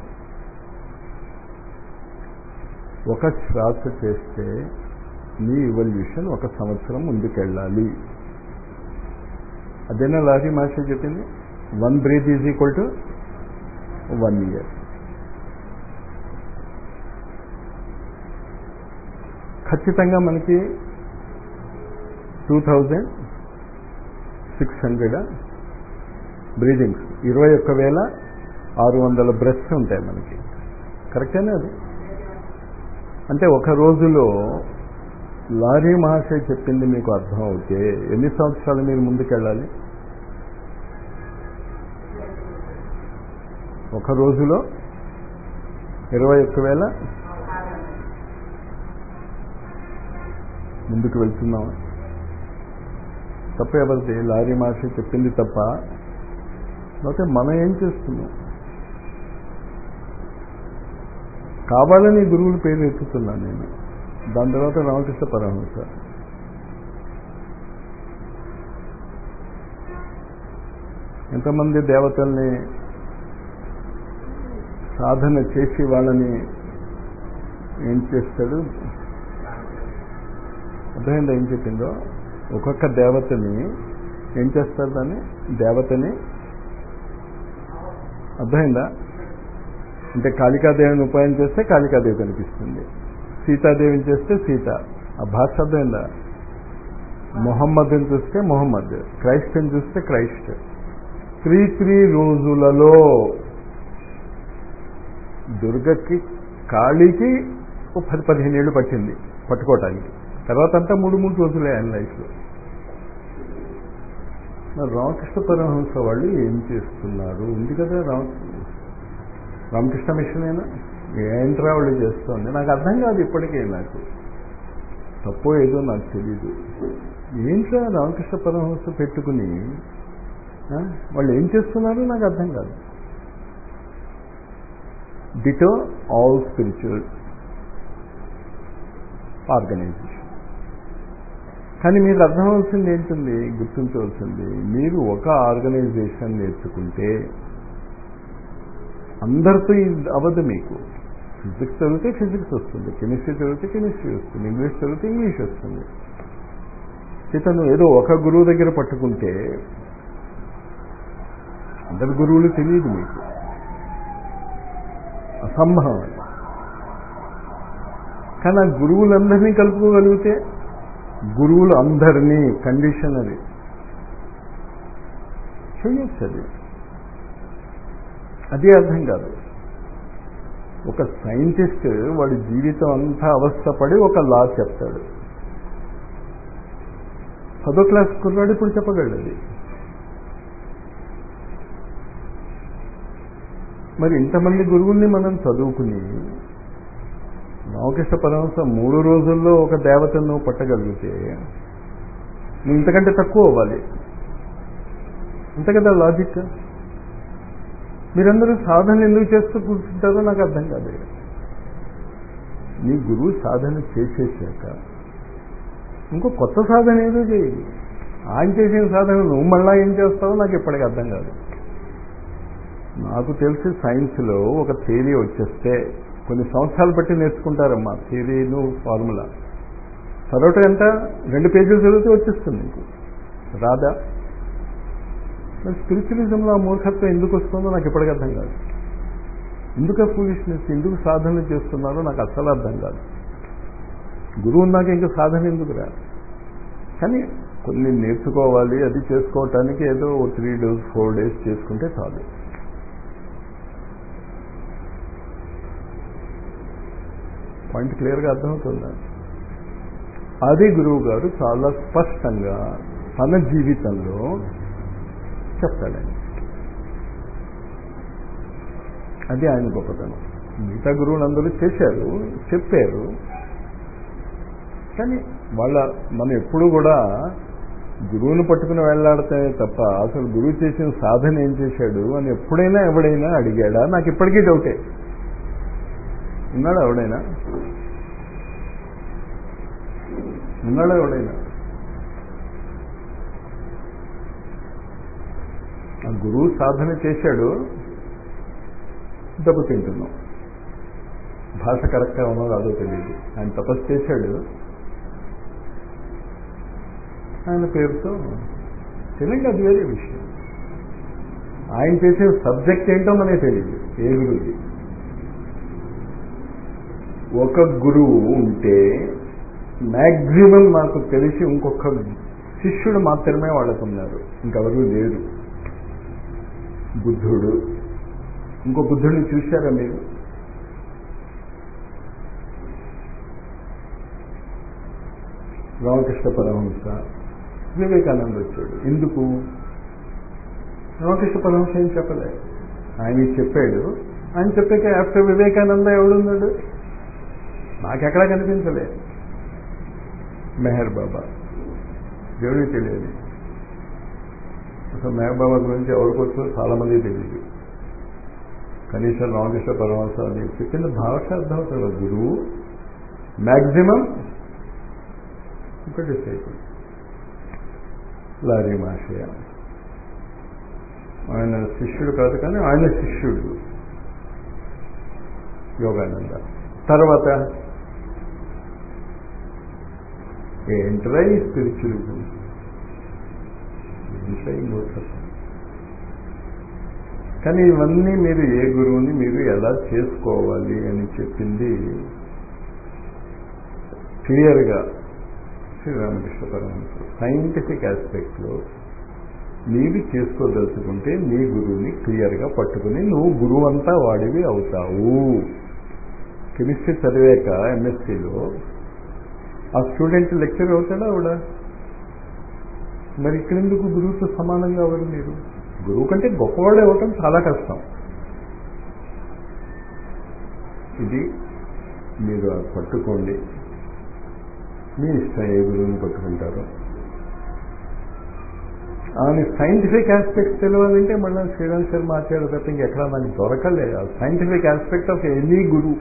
ఒక శ్వాస చేస్తే నీ ఇవల్యూషన్ ఒక సంవత్సరం ముందుకెళ్ళాలి అదేనా లారీ మాస్టర్ చెప్పింది one breath is equal to one year ఖచ్చితంగా మనకి two thousand six hundred breathings ఇరవై ఒక్క వేల ఆరు వందల బ్రెత్స్ ఉంటాయి మనకి కరెక్టేనా అది అంటే ఒక రోజులో లారీ మహాశయ చెప్పింది మీకు అర్థం అవుతే ఎన్ని సంవత్సరాలు మీరు ముందుకెళ్ళాలి ఒక రోజులో ఇరవై ఒక్క వేల ముందుకు వెళ్తున్నాం తప్ప ఎవరిది లారీ మహర్షి చెప్పింది తప్ప లేకపోతే మనం ఏం చేస్తున్నాం కావాలని గురువుల పేరు ఎత్తుతున్నాను నేను దాని తర్వాత రామకృష్ణ పరమహంస ఎంతమంది దేవతల్ని సాధన చేసి వాళ్ళని ఏం చేస్తాడు అర్థమైందా ఏం చెప్పిందో ఒక్కొక్క దేవతని ఏం చేస్తారు దాన్ని దేవతని అర్థమైందా అంటే కాళికాదేవిని ఉపాయం చేస్తే కాళికాదేవి కనిపిస్తుంది సీతాదేవిని చేస్తే సీత ఆ భాష అర్థమైందా మొహమ్మద్ని చూస్తే మొహమ్మద్ క్రైస్ట్ని చూస్తే క్రైస్ట్ త్రీ త్రీ రోజులలో దుర్గకి కాళీకి ఓ పది పదిహేను ఏళ్ళు పట్టింది పట్టుకోవటానికి తర్వాత అంతా మూడు మూడు రోజులే ఆయన లైఫ్లో మరి రామకృష్ణ పరమహంస వాళ్ళు ఏం చేస్తున్నారు ఉంది కదా రామ రామకృష్ణ మిషన్ అయినా ఏంట్రా వాళ్ళు చేస్తోంది నాకు అర్థం కాదు ఇప్పటికే నాకు తప్పో ఏదో నాకు తెలీదు ఏంట్రా రామకృష్ణ పరమహంస పెట్టుకుని వాళ్ళు ఏం చేస్తున్నారో నాకు అర్థం కాదు డిటో ఆల్ స్పిరిచువల్ ఆర్గనైజేషన్ కానీ మీకు అర్థమవలసింది ఏంటుంది గుర్తించవలసింది మీరు ఒక ఆర్గనైజేషన్ నేర్చుకుంటే అందరితో ఇది అవ్వదు మీకు ఫిజిక్స్ చదివితే ఫిజిక్స్ వస్తుంది కెమిస్ట్రీ చదివితే కెమిస్ట్రీ వస్తుంది ఇంగ్లీష్ చదివితే ఇంగ్లీష్ వస్తుంది ఇతను ఏదో ఒక గురువు దగ్గర పట్టుకుంటే అందరి గురువులు తెలియదు మీకు అసంభవం అది కానీ ఆ గురువులందరినీ కలుపుకోగలిగితే గురువులు అందరినీ కండిషన్ అది చేయొచ్చు అది అదే అర్థం కాదు ఒక సైంటిస్ట్ వాడి జీవితం అంతా అవస్థపడి ఒక లా చెప్తాడు పదో క్లాస్ కుర్రాడు ఇప్పుడు చెప్పగలడు అది మరి ఇంతమంది గురువుల్ని మనం చదువుకుని రామకృష్ణ పరమహంస మూడు రోజుల్లో ఒక దేవతను నువ్వు పట్టగలిగితే నువ్వు ఇంతకంటే తక్కువ అవ్వాలి అంతే కదా లాజిక్ మీరందరూ సాధన ఎందుకు చేస్తూ కూర్చుంటారో నాకు అర్థం కాదు నీ గురువు సాధన చేసేసాక ఇంకో కొత్త సాధన ఏదో చేయి ఆయన చేసిన సాధన నువ్వు మళ్ళా ఏం చేస్తావో నాకు ఇప్పటికీ అర్థం కాదు నాకు తెలిసి సైన్స్లో ఒక థియరీ వచ్చేస్తే కొన్ని సంవత్సరాలు బట్టి నేర్చుకుంటారమ్మా థియరీను ఫార్ములా చదవటం ఎంత రెండు పేజీలు చదివితే వచ్చేస్తుంది నీకు రాదా మరి స్పిరిచువలిజంలో ఆ మూర్ఖత్వం ఎందుకు వస్తుందో నాకు ఇప్పటికీ అర్థం కాదు ఎందుకు ఆ ఫూలిష్నెస్ ఎందుకు సాధన చేస్తున్నారో నాకు అస్సలు అర్థం కాదు గురువు ఉన్నాక ఇంకా సాధన ఎందుకు రా కానీ కొన్ని నేర్చుకోవాలి అది చేసుకోవటానికి ఏదో త్రీ డేస్ ఫోర్ డేస్ చేసుకుంటే చాలు పాయింట్ క్లియర్గా అర్థమవుతుందా అది గురువు గారు చాలా స్పష్టంగా తన జీవితంలో చెప్తాడండి అది ఆయన గొప్పతనం మిగతా గురువులందరూ చేశారు చెప్పారు కానీ వాళ్ళ మనం ఎప్పుడు కూడా గురువును పట్టుకుని వెళ్ళాడితే తప్ప అసలు గురువు చేసిన సాధన ఏం చేశాడు అని ఎప్పుడైనా ఎవడైనా అడిగాడా నాకు ఇప్పటికీ డౌటే ఉన్నాడా ఎవడైనా ఉన్నాడా ఎవడైనా ఆ గురువు సాధన చేశాడు దెబ్బతింటున్నాం భాష కరెక్ట్గా ఉన్నదో అదో తెలియదు ఆయన తపస్సు చేశాడు ఆయన పేరుతో తెలియదు అది వేరే విషయం ఆయన చేసే సబ్జెక్ట్ ఏంటో మనకి తెలియదు ఏ గురువుది ఒక గురువు ఉంటే మ్యాక్సిమం నాకు తెలిసి ఇంకొక శిష్యుడు మాత్రమే వాళ్ళకున్నారు ఇంకెవరూ లేరు బుద్ధుడు ఇంకో బుద్ధుడిని చూశారా మీరు రామకృష్ణ పరమహంస వివేకానంద వచ్చాడు ఎందుకు రామకృష్ణ పరమహంస ఏం చెప్పలే ఆయన చెప్పాడు ఆయన చెప్పాక ఆఫ్టర్ వివేకానంద ఎవడున్నాడు నాకెక్కడా కనిపించలే మెహర్ బాబా దేవుడికి తెలియదు అసలు మెహర్ బాబా గురించి ఎవరికి వచ్చిందో చాలా మంది తెలియదు కనీసం రామకృష్ణ పరమహంస అని చెప్పింది భాష అర్థం అవుతుంది గురువు మ్యాక్సిమం ఒక డిసైపుల్ లారీ మాషయ ఆయన శిష్యుడు కాదు కానీ ఆయన శిష్యుడు యోగానంద తర్వాత ఏంట్రా ఈ స్పిరిచువలిజం ఏంట్రా ఈ మూర్ఖత్వం కానీ ఇవన్నీ మీరు ఏ గురువుని మీరు ఎలా చేసుకోవాలి అని చెప్పింది క్లియర్గా శ్రీరామకృష్ణ పరమహంస సైంటిఫిక్ ఆస్పెక్ట్లో నీవి చేసుకోదలుచుకుంటే నీ గురువుని క్లియర్గా పట్టుకుని నువ్వు గురువు అంతా వాడివి అవుతావు కెమిస్ట్రీ చదివాక ఎంఎస్సీలో ఆ స్టూడెంట్ లెక్చర్ అవుతాడా ఆవిడ మరి ఇక్కడెందుకు గురువుతో సమానంగా అవ్వరు మీరు గురువు కంటే గొప్పవాడు అవ్వటం చాలా కష్టం ఇది మీరు పట్టుకోండి మీ ఇష్టం ఏ గురువుని పట్టుకుంటారో ఆయన సైంటిఫిక్ ఆస్పెక్ట్స్ తెలియాలంటే మళ్ళీ శ్రీరామ్ శర్మ ఆచార్య తప్ప ఇంకెక్కడ నాకు దొరకలేదు సైంటిఫిక్ ఆస్పెక్ట్ ఆఫ్ ఎనీ గురువు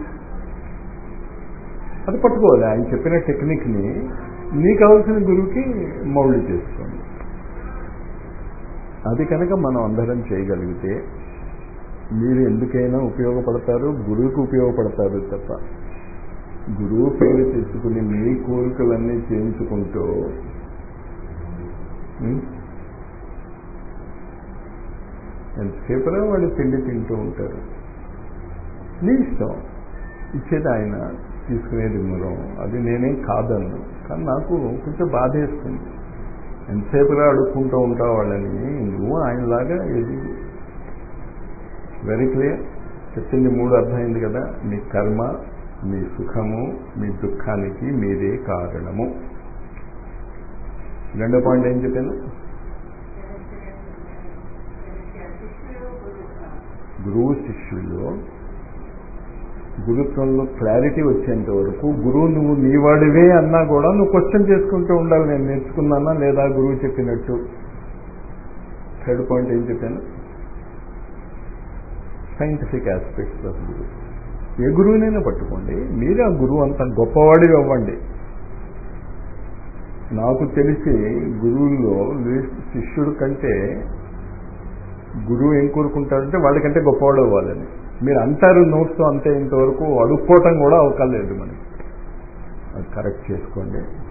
అది పట్టుకోవాలి ఆయన చెప్పిన టెక్నిక్ని మీకు కావాల్సిన గురువుకి మౌల్డ్ చేసుకోండి అది కనుక మనం అందరం చేయగలిగితే మీరు ఎందుకైనా ఉపయోగపడతారు గురువుకి ఉపయోగపడతారు తప్ప గురువు పేరు తెచ్చుకుని మీ కోరికలన్నీ చేయించుకుంటూ ఎంతసేపులో వాళ్ళు తిండి తింటూ ఉంటారు నీ ఇష్టం ఇచ్చేది ఆయన తీసుకునేది మూలం అది నేనేం కాదన్ను కానీ నాకు కొంచెం బాధేస్తుంది ఎంతసేపుగా అడుక్కుంటూ ఉంటావు వాళ్ళని నువ్వు ఆయనలాగా ఇది వెరీ క్లియర్ చెప్పింది మూడు అర్థమైంది కదా మీ కర్మ మీ సుఖము మీ దుఃఖానికి మీరే కారణము రెండో పాయింట్ ఏం చెప్పాను గురువు శిష్యుల్లో గురుత్వంలో క్లారిటీ వచ్చేంత వరకు గురువు నువ్వు నీవాడివే అన్నా కూడా నువ్వు క్వశ్చన్ చేసుకుంటూ ఉండాలి నేను నేర్చుకున్నానా లేదా గురువు చెప్పినట్టు థర్డ్ పాయింట్ ఏం చెప్పాను సైంటిఫిక్ ఆస్పెక్ట్స్ ఆఫ్ గురువు ఏ గురువునైనా పట్టుకోండి మీరే ఆ గురువు అంత గొప్పవాడి అవ్వండి నాకు తెలిసి గురువుల్లో శిష్యుడు కంటే గురువు ఏం కోరుకుంటాడంటే వాళ్ళకంటే గొప్పవాడు అవ్వాలని మీరు అంటారు నోట్స్తో అంతే ఇంతవరకు అడుక్కోవటం కూడా అవకాలేదు మనకి అది కరెక్ట్ చేసుకోండి